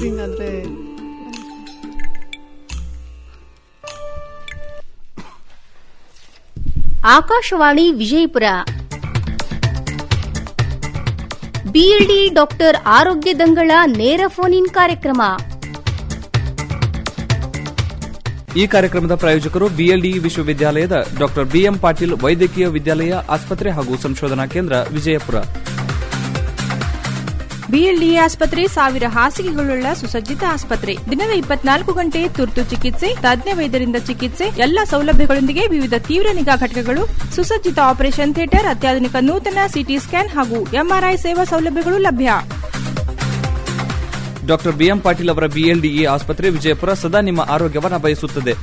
Boring ಆದ್ರೆ Akashvani Vijayapura BLD doctor ಆರೋಗ್ಯ ದಂಗಳ ನೇರ ಫೋನ್ ಇನ್ ಕಾರ್ಯಕ್ರಮ ಈ ಕಾರ್ಯಕ್ರಮದ ಪ್ರಾಯೋಜಕರು ಬಿಎಲ್ಡಿ ವಿಶ್ವವಿದ್ಯಾಲಯದ ಡಾಕ್ಟರ್ ಬಿಎಂ ಪಾಟೀಲ್ ವೈದ್ಯಕೀಯ ವಿದ್ಯಾಲಯ ಆಸ್ಪತ್ರೆ ಹಾಗೂ ಸಂಶೋಧನಾ ಕೇಂದ್ರ ವಿಜಯಪುರ ಬಿಎಲ್ಡಿಎ ಆಸ್ಪತ್ರೆ ಸಾವಿರ ಹಾಸಿಗೆಗಳುಳ್ಳ ಸುಸಜ್ಜಿತ ಆಸ್ಪತ್ರೆ ದಿನದ ಇಪ್ಪತ್ನಾಲ್ಕು ಗಂಟೆ ತುರ್ತು ಚಿಕಿತ್ಸೆ ತಜ್ಞ ವೈದ್ಯರಿಂದ ಚಿಕಿತ್ಸೆ ಎಲ್ಲ ಸೌಲಭ್ಯಗಳೊಂದಿಗೆ ವಿವಿಧ ತೀವ್ರ ನಿಗಾ ಘಟಕಗಳು ಸುಸಜ್ಜಿತ ಆಪರೇಷನ್ ಥಿಯೇಟರ್ ಅತ್ಯಾಧುನಿಕ ನೂತನ ಸಿಟಿ ಸ್ಕ್ಯಾನ್ ಹಾಗೂ ಎಂಆರ್ಐ ಸೇವಾ ಸೌಲಭ್ಯಗಳು ಲಭ್ಯ ಡಾಕ್ಟರ್ ಬಿಎಂ ಪಾಟೀಲ್ ಅವರ ಬಿಎಲ್ಡಿಇ ಆಸ್ಪತ್ರೆ ವಿಜಯಪುರ ಸದಾ ನಿಮ್ಮ ಆರೋಗ್ಯವನ್ನ ಬಯಸುತ್ತದೆ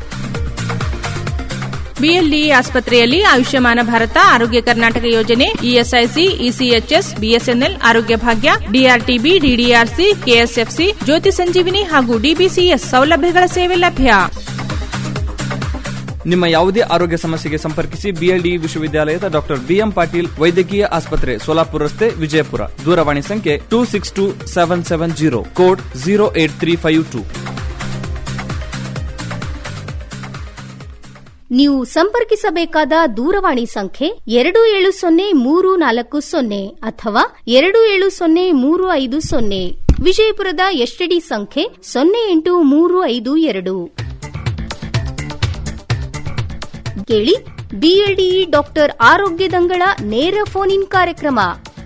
ಬಿಎಲ್ಡಿಎ ಆಸ್ಪತ್ರೆಯಲ್ಲಿ ಆಯುಷ್ಯಮಾನ ಭಾರತ ಆರೋಗ್ಯ ಕರ್ನಾಟಕ ಯೋಜನೆ ಇಎಸ್ಐಸಿ ಇಸಿಎಚ್ಎಸ್ ಬಿಎಸ್ಎನ್ಎಲ್ ಆರೋಗ್ಯ ಭಾಗ್ಯ ಡಿಆರ್ಟಿಬಿ ಡಿಡಿಆರ್ಸಿ ಕೆಎಸ್ಎಫ್ಸಿ ಜ್ಯೋತಿ ಸಂಜೀವಿನಿ ಹಾಗೂ ಡಿಬಿಸಿಎಸ್ ಸೌಲಭ್ಯಗಳ ಸೇವೆ ಲಭ್ಯ ನಿಮ್ಮ ಯಾವುದೇ ಆರೋಗ್ಯ ಸಮಸ್ಯೆಗೆ ಸಂಪರ್ಕಿಸಿ ಬಿಎಲ್ಡಿ ವಿಶ್ವವಿದ್ಯಾಲಯದ ಡಾಕ್ಟರ್ ಬಿಎಂ ಪಾಟೀಲ್ ವೈದ್ಯಕೀಯ ಆಸ್ಪತ್ರೆ ಸೋಲಾಪುರ ರಸ್ತೆ ವಿಜಯಪುರ ದೂರವಾಣಿ ಸಂಖ್ಯೆ two six two seven seven zero code zero eight three five two ನೀವು ಸಂಪರ್ಕಿಸಬೇಕಾದ ದೂರವಾಣಿ ಸಂಖ್ಯೆ ಎರಡು ಏಳು ಸೊನ್ನೆ ಮೂರು ನಾಲ್ಕು ಸೊನ್ನೆ ಅಥವಾ ಎರಡು ಏಳು ಸೊನ್ನೆ ಮೂರು ಐದು ಸೊನ್ನೆ ವಿಜಯಪುರದ ಎಸ್ಟಿಡಿ ಸಂಖ್ಯೆ ಸೊನ್ನೆ ಎಂಟು ಮೂರು ಐದು ಎರಡು ಕೇಳಿ ಬಿಎಲ್ಡಿಇ ಡಾಕ್ಟರ್ ಆರೋಗ್ಯ ದಂಗಳ ನೇರ ಫೋನ್ ಇನ್ ಕಾರ್ಯಕ್ರಮ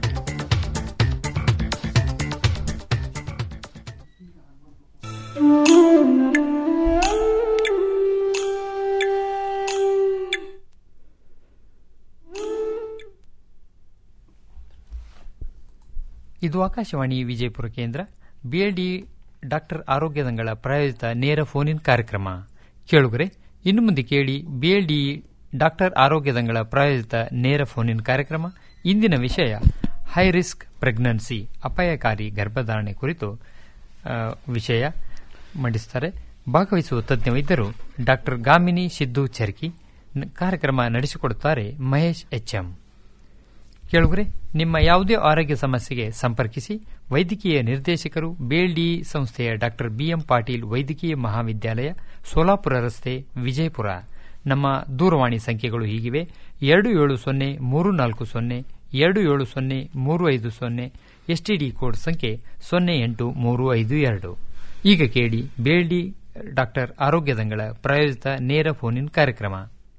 ಇದು ಆಕಾಶವಾಣಿ ವಿಜಯಪುರ ಕೇಂದ್ರ ಬಿಎಲ್ಡಿ ಡಾಕ್ಟರ್ ಆರೋಗ್ಯದಂಗಳ ಪ್ರಾಯೋಜಿತ ನೇರ ಫೋನ್ ಇನ್ ಕಾರ್ಯಕ್ರಮ ಕೇಳುಗರೆ ಇನ್ನು ಮುಂದೆ ಕೇಳಿ ಬಿಎಲ್ಡಿ ಡಾಕ್ಟರ್ ಆರೋಗ್ಯದಂಗಳ ಪ್ರಾಯೋಜಿತ ನೇರ ಫೋನ್ ಇನ್ ಕಾರ್ಯಕ್ರಮ ಇಂದಿನ ವಿಷಯ ಹೈ ರಿಸ್ಕ್ ಪ್ರೆಗ್ನೆನ್ಸಿ ಅಪಾಯಕಾರಿ ಗರ್ಭಧಾರಣೆ ಕುರಿತು ಆ, ವಿಷಯ ಮಂಡಿಸುತ್ತಾರೆ ಭಾಗವಹಿಸುವ ತಜ್ಞ ವೈದ್ಯರು ಡಾಕ್ಟರ್ ಗಾಮಿನಿ ಸಿದ್ದು ಚರ್ಕಿ ನ- ಕಾರ್ಯಕ್ರಮ ನಡೆಸಿಕೊಡುತ್ತಾರೆ ಮಹೇಶ್ ಎಚ್ಎಂ ಕೇಳುಗರೆ ನಿಮ್ಮ ಯಾವುದೇ ಆರೋಗ್ಯ ಸಮಸ್ಯೆಗೆ ಸಂಪರ್ಕಿಸಿ ವೈದ್ಯಕೀಯ ನಿರ್ದೇಶಕರು ಬೇಲ್ಡಿ ಸಂಸ್ಥೆಯ ಡಾಕ್ಟರ್ ಬಿಎಂ ಪಾಟೀಲ್ ವೈದ್ಯಕೀಯ ಮಹಾವಿದ್ಯಾಲಯ ಸೋಲಾಪುರ ರಸ್ತೆ ವಿಜಯಪುರ ನಮ್ಮ ದೂರವಾಣಿ ಸಂಖ್ಯೆಗಳು ಹೀಗಿವೆ ಎರಡು ಏಳು ಸೊನ್ನೆ ಮೂರು ನಾಲ್ಕು ಸೊನ್ನೆ ಎರಡು ಏಳು ಸೊನ್ನೆ ಮೂರು ಐದು ಸೊನ್ನೆ ಎಸ್ಟಿಡಿ ಕೋಡ್ ಸಂಖ್ಯೆ ಸೊನ್ನೆ ಎಂಟು ಮೂರು ಐದು ಎರಡು ಈಗ ಕೇಳಿ ಬೇಲ್ಡಿ ಡಾಕ್ಟರ್ ಆರೋಗ್ಯದಂಗಳ ಪ್ರಾಯೋಜಿತ ನೇರ ಫೋನ್ ಇನ್ ಕಾರ್ಯಕ್ರಮ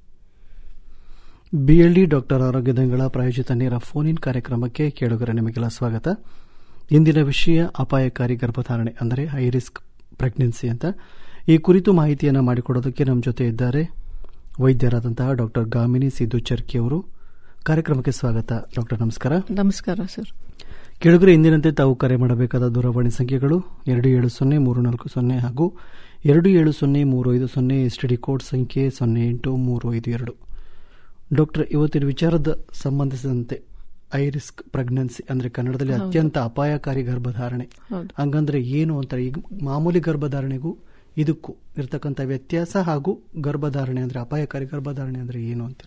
ಬಿಎಲ್ಡಿ ಡಾಕ್ಟರ್ ಆರೋಗ್ಯದಂಗಳ ಪ್ರಾಯೋಜಿತ ನೇರ ಫೋನ್ ಇನ್ ಕಾರ್ಯಕ್ರಮಕ್ಕೆ ಕೇಳುಗರ ನಿಮಗೆಲ್ಲ ಸ್ವಾಗತ ಇಂದಿನ ವಿಷಯ ಅಪಾಯಕಾರಿ ಗರ್ಭಧಾರಣೆ ಅಂದರೆ ಹೈ ರಿಸ್ಕ್ ಪ್ರೆಗ್ನೆನ್ಸಿ ಅಂತ ಈ ಕುರಿತು ಮಾಹಿತಿಯನ್ನು ಮಾಡಿಕೊಡೋದಕ್ಕೆ ನಮ್ಮ ಜೊತೆ ಇದ್ದಾರೆ ವೈದ್ಯರಾದಂತಹ ಡಾಕ್ಟರ್ ಗಾಮಿನಿ ಸಿದ್ದು ಚರ್ಕಿ ಅವರು ಕಾರ್ಯಕ್ರಮಕ್ಕೆ ಸ್ವಾಗತ ಡಾಕ್ಟರ್ ನಮಸ್ಕಾರ ನಮಸ್ಕಾರ ಸರ್ ಕೇಳುಗರೆ ಇಂದಿನಂತೆ ತಾವು ಕರೆ ಮಾಡಬೇಕಾದ ದೂರವಾಣಿ ಸಂಖ್ಯೆಗಳು ಎರಡು ಏಳು ಸೊನ್ನೆ ಮೂರು ನಾಲ್ಕು ಸೊನ್ನೆ ಹಾಗೂ ಎರಡು ಏಳು ಸೊನ್ನೆ ಮೂರು ಐದು ಸೊನ್ನೆ ಎಸ್ಟಿಡಿ ಕೋಡ್ ಸಂಖ್ಯೆ ಸೊನ್ನೆ ಎಂಟು ಮೂರು ಐದು ಎರಡು ಡಾಕ್ಟರ್ ಇವತ್ತಿನ ವಿಚಾರದ ಸಂಬಂಧಿಸಿದಂತೆ ಐ ರಿಸ್ಕ್ ಪ್ರೆಗ್ನೆನ್ಸಿ ಅಂದ್ರೆ ಕನ್ನಡದಲ್ಲಿ ಅತ್ಯಂತ ಅಪಾಯಕಾರಿ ಗರ್ಭಧಾರಣೆ ಹೌದು. ಹಂಗಂದ್ರೆ ಏನು ಅಂತ ಈಗ ಮಾಮೂಲಿ ಗರ್ಭಧಾರಣೆಗೂ ಇದಕ್ಕೂ ಇರ್ತಕ್ಕಂಥ ವ್ಯತ್ಯಾಸ ಹಾಗೂ ಗರ್ಭಧಾರಣೆ ಅಂದ್ರೆ ಅಪಾಯಕಾರಿ ಗರ್ಭಧಾರಣೆ ಅಂದ್ರೆ ಏನು ಅಂತೀರ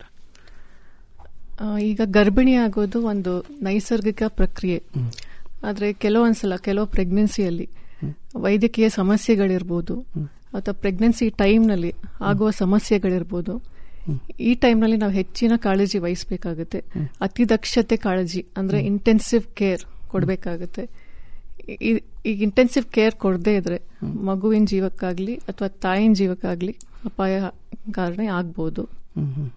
ಆ, ಈಗ ಗರ್ಭಿಣಿ ಆಗೋದು ಒಂದು ನೈಸರ್ಗಿಕ ಪ್ರಕ್ರಿಯೆ ಆದ್ರೆ ಕೆಲವೊಂದ್ಸಲ ಕೆಲವು ಪ್ರೆಗ್ನೆನ್ಸಿಯಲ್ಲಿ ವೈದ್ಯಕೀಯ ಸಮಸ್ಯೆಗಳಿರ್ಬೋದು ಅಥವಾ ಪ್ರೆಗ್ನೆನ್ಸಿ ಟೈಮ್ನಲ್ಲಿ ಆಗುವ ಸಮಸ್ಯೆಗಳಿರ್ಬೋದು ಈ ಟೈಮ್ನಲ್ಲಿ ನಾವು ಹೆಚ್ಚಿನ ಕಾಳಜಿ ವಹಿಸಬೇಕಾಗುತ್ತೆ ಅತಿ ದಕ್ಷತೆ ಕಾಳಜಿ ಅಂದ್ರೆ ಇಂಟೆನ್ಸಿವ್ ಕೇರ್ ಕೊಡಬೇಕಾಗುತ್ತೆ ಈ- ಈಗ ಇಂಟೆನ್ಸಿವ್ ಕೇರ್ ಕೊಡದೇ ಇದ್ರೆ ಮಗುವಿನ ಜೀವಕ್ಕಾಗ್ಲಿ ಅಥವಾ ತಾಯಿನ ಜೀವಕ್ಕಾಗ್ಲಿ ಅಪಾಯ ಕಾರಣ ಆಗ್ಬೋದು ಹ್ಮ್, ಹ್ಮ್.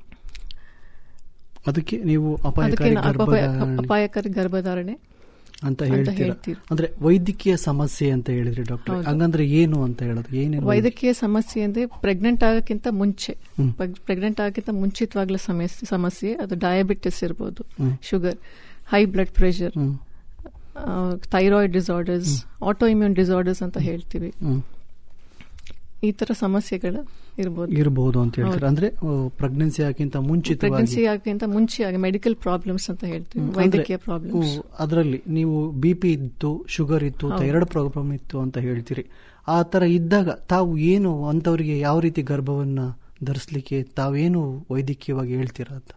ಅದಕ್ಕೆ ನೀವು ಅದಕ್ಕೆ ಅಪಾಯಕಾರಿ ನಾ- ಅಪಾಯ- ಗರ್ಭಧಾರಣೆ ಅಪಾಯಕಾರಿ ಗರ್ಭಧಾರಣೆ ಅಂತ ಅಂತ ಹೇಳ್ತೀರಾ ಹೇಳ್ತೀವಿ. ಅಂದ್ರೆ ವೈದ್ಯಕೀಯ ಸಮಸ್ಯೆ ಅಂತ ಹೇಳಿದ್ರಿ ಡಾಕ್ಟರ್ ಹೌದು. ಹಂಗಂದ್ರೆ ಏನು ಅಂತ ಹೇಳೋದು ಏನೇನು ವೈದ್ಯಕೀಯ ಸಮಸ್ಯೆ ಅಂದ್ರೆ ಪ್ರೆಗ್ನೆಂಟ್ ಆಗೋಕ್ಕಿಂತ ಮುಂಚೆ ಹ್ಮ್. ಪ್ರೆಗ್ನೆಂಟ್ ಆಗೋಕ್ಕಿಂತ ಮುಂಚಿತವಾಗ್ಲ ಸಮಸ್ಯೆ ಸಮಸ್ಯೆ ಅದು ಡಯಾಬಿಟಿಸ್ ಇರ್ಬೋದು ಹ್ಮ್. ಶುಗರ್ ಹೈ ಬ್ಲಡ್ ಪ್ರೆಷರ್ ಹ್ಮ್, thyroid disorders auto immune disorders ಅಂತ ಹೇಳ್ತೀವಿ ಹ್ಮ್. ಈ ತರ ಸಮಸ್ಯೆಗಳು ಇರ್ಬೋದು ಇರಬಹುದು ಅಂತ ಹೇಳ್ತಾರೆ ಅಂದ್ರೆ ಪ್ರೆಗ್ನೆನ್ಸಿ ಆಗಿಂತ ಮುಂಚಿತವಾಗಿ ಪ್ರೆಗ್ನೆನ್ಸಿ ಆಗೋಕ್ಕಿಂತ ಮುಂಚೆ ಮೆಡಿಕಲ್ ಪ್ರಾಬ್ಲಮ್ಸ್ ಅಂತ ಹೇಳ್ತೀವಿ ಹ್ಮ್, ವೈದ್ಯಕೀಯ ಅಂದ್ರೆ, ಪ್ರಾಬ್ಲಮ್ಸ್ ಹ್ಮ್, ಅದರಲ್ಲಿ ನೀವು ಬಿ ಪಿ ಇತ್ತು ಶುಗರ್ ಇತ್ತು ಥೈರಾಯ್ಡ್ ಪ್ರಾಬ್ಲಮ್ ಇತ್ತು ಅಂತ ಹೇಳ್ತೀರಿ ಆ ತರ ಇದ್ದಾಗ ತಾವು ಏನು ಅಂತವರಿಗೆ ಯಾವ ರೀತಿ ಗರ್ಭವನ್ನ ಧರಿಸ್ಲಿಕ್ಕೆ ತಾವೇನು ವೈದ್ಯಕೀಯವಾಗಿ ಹೇಳ್ತೀರಾ ಅಂತ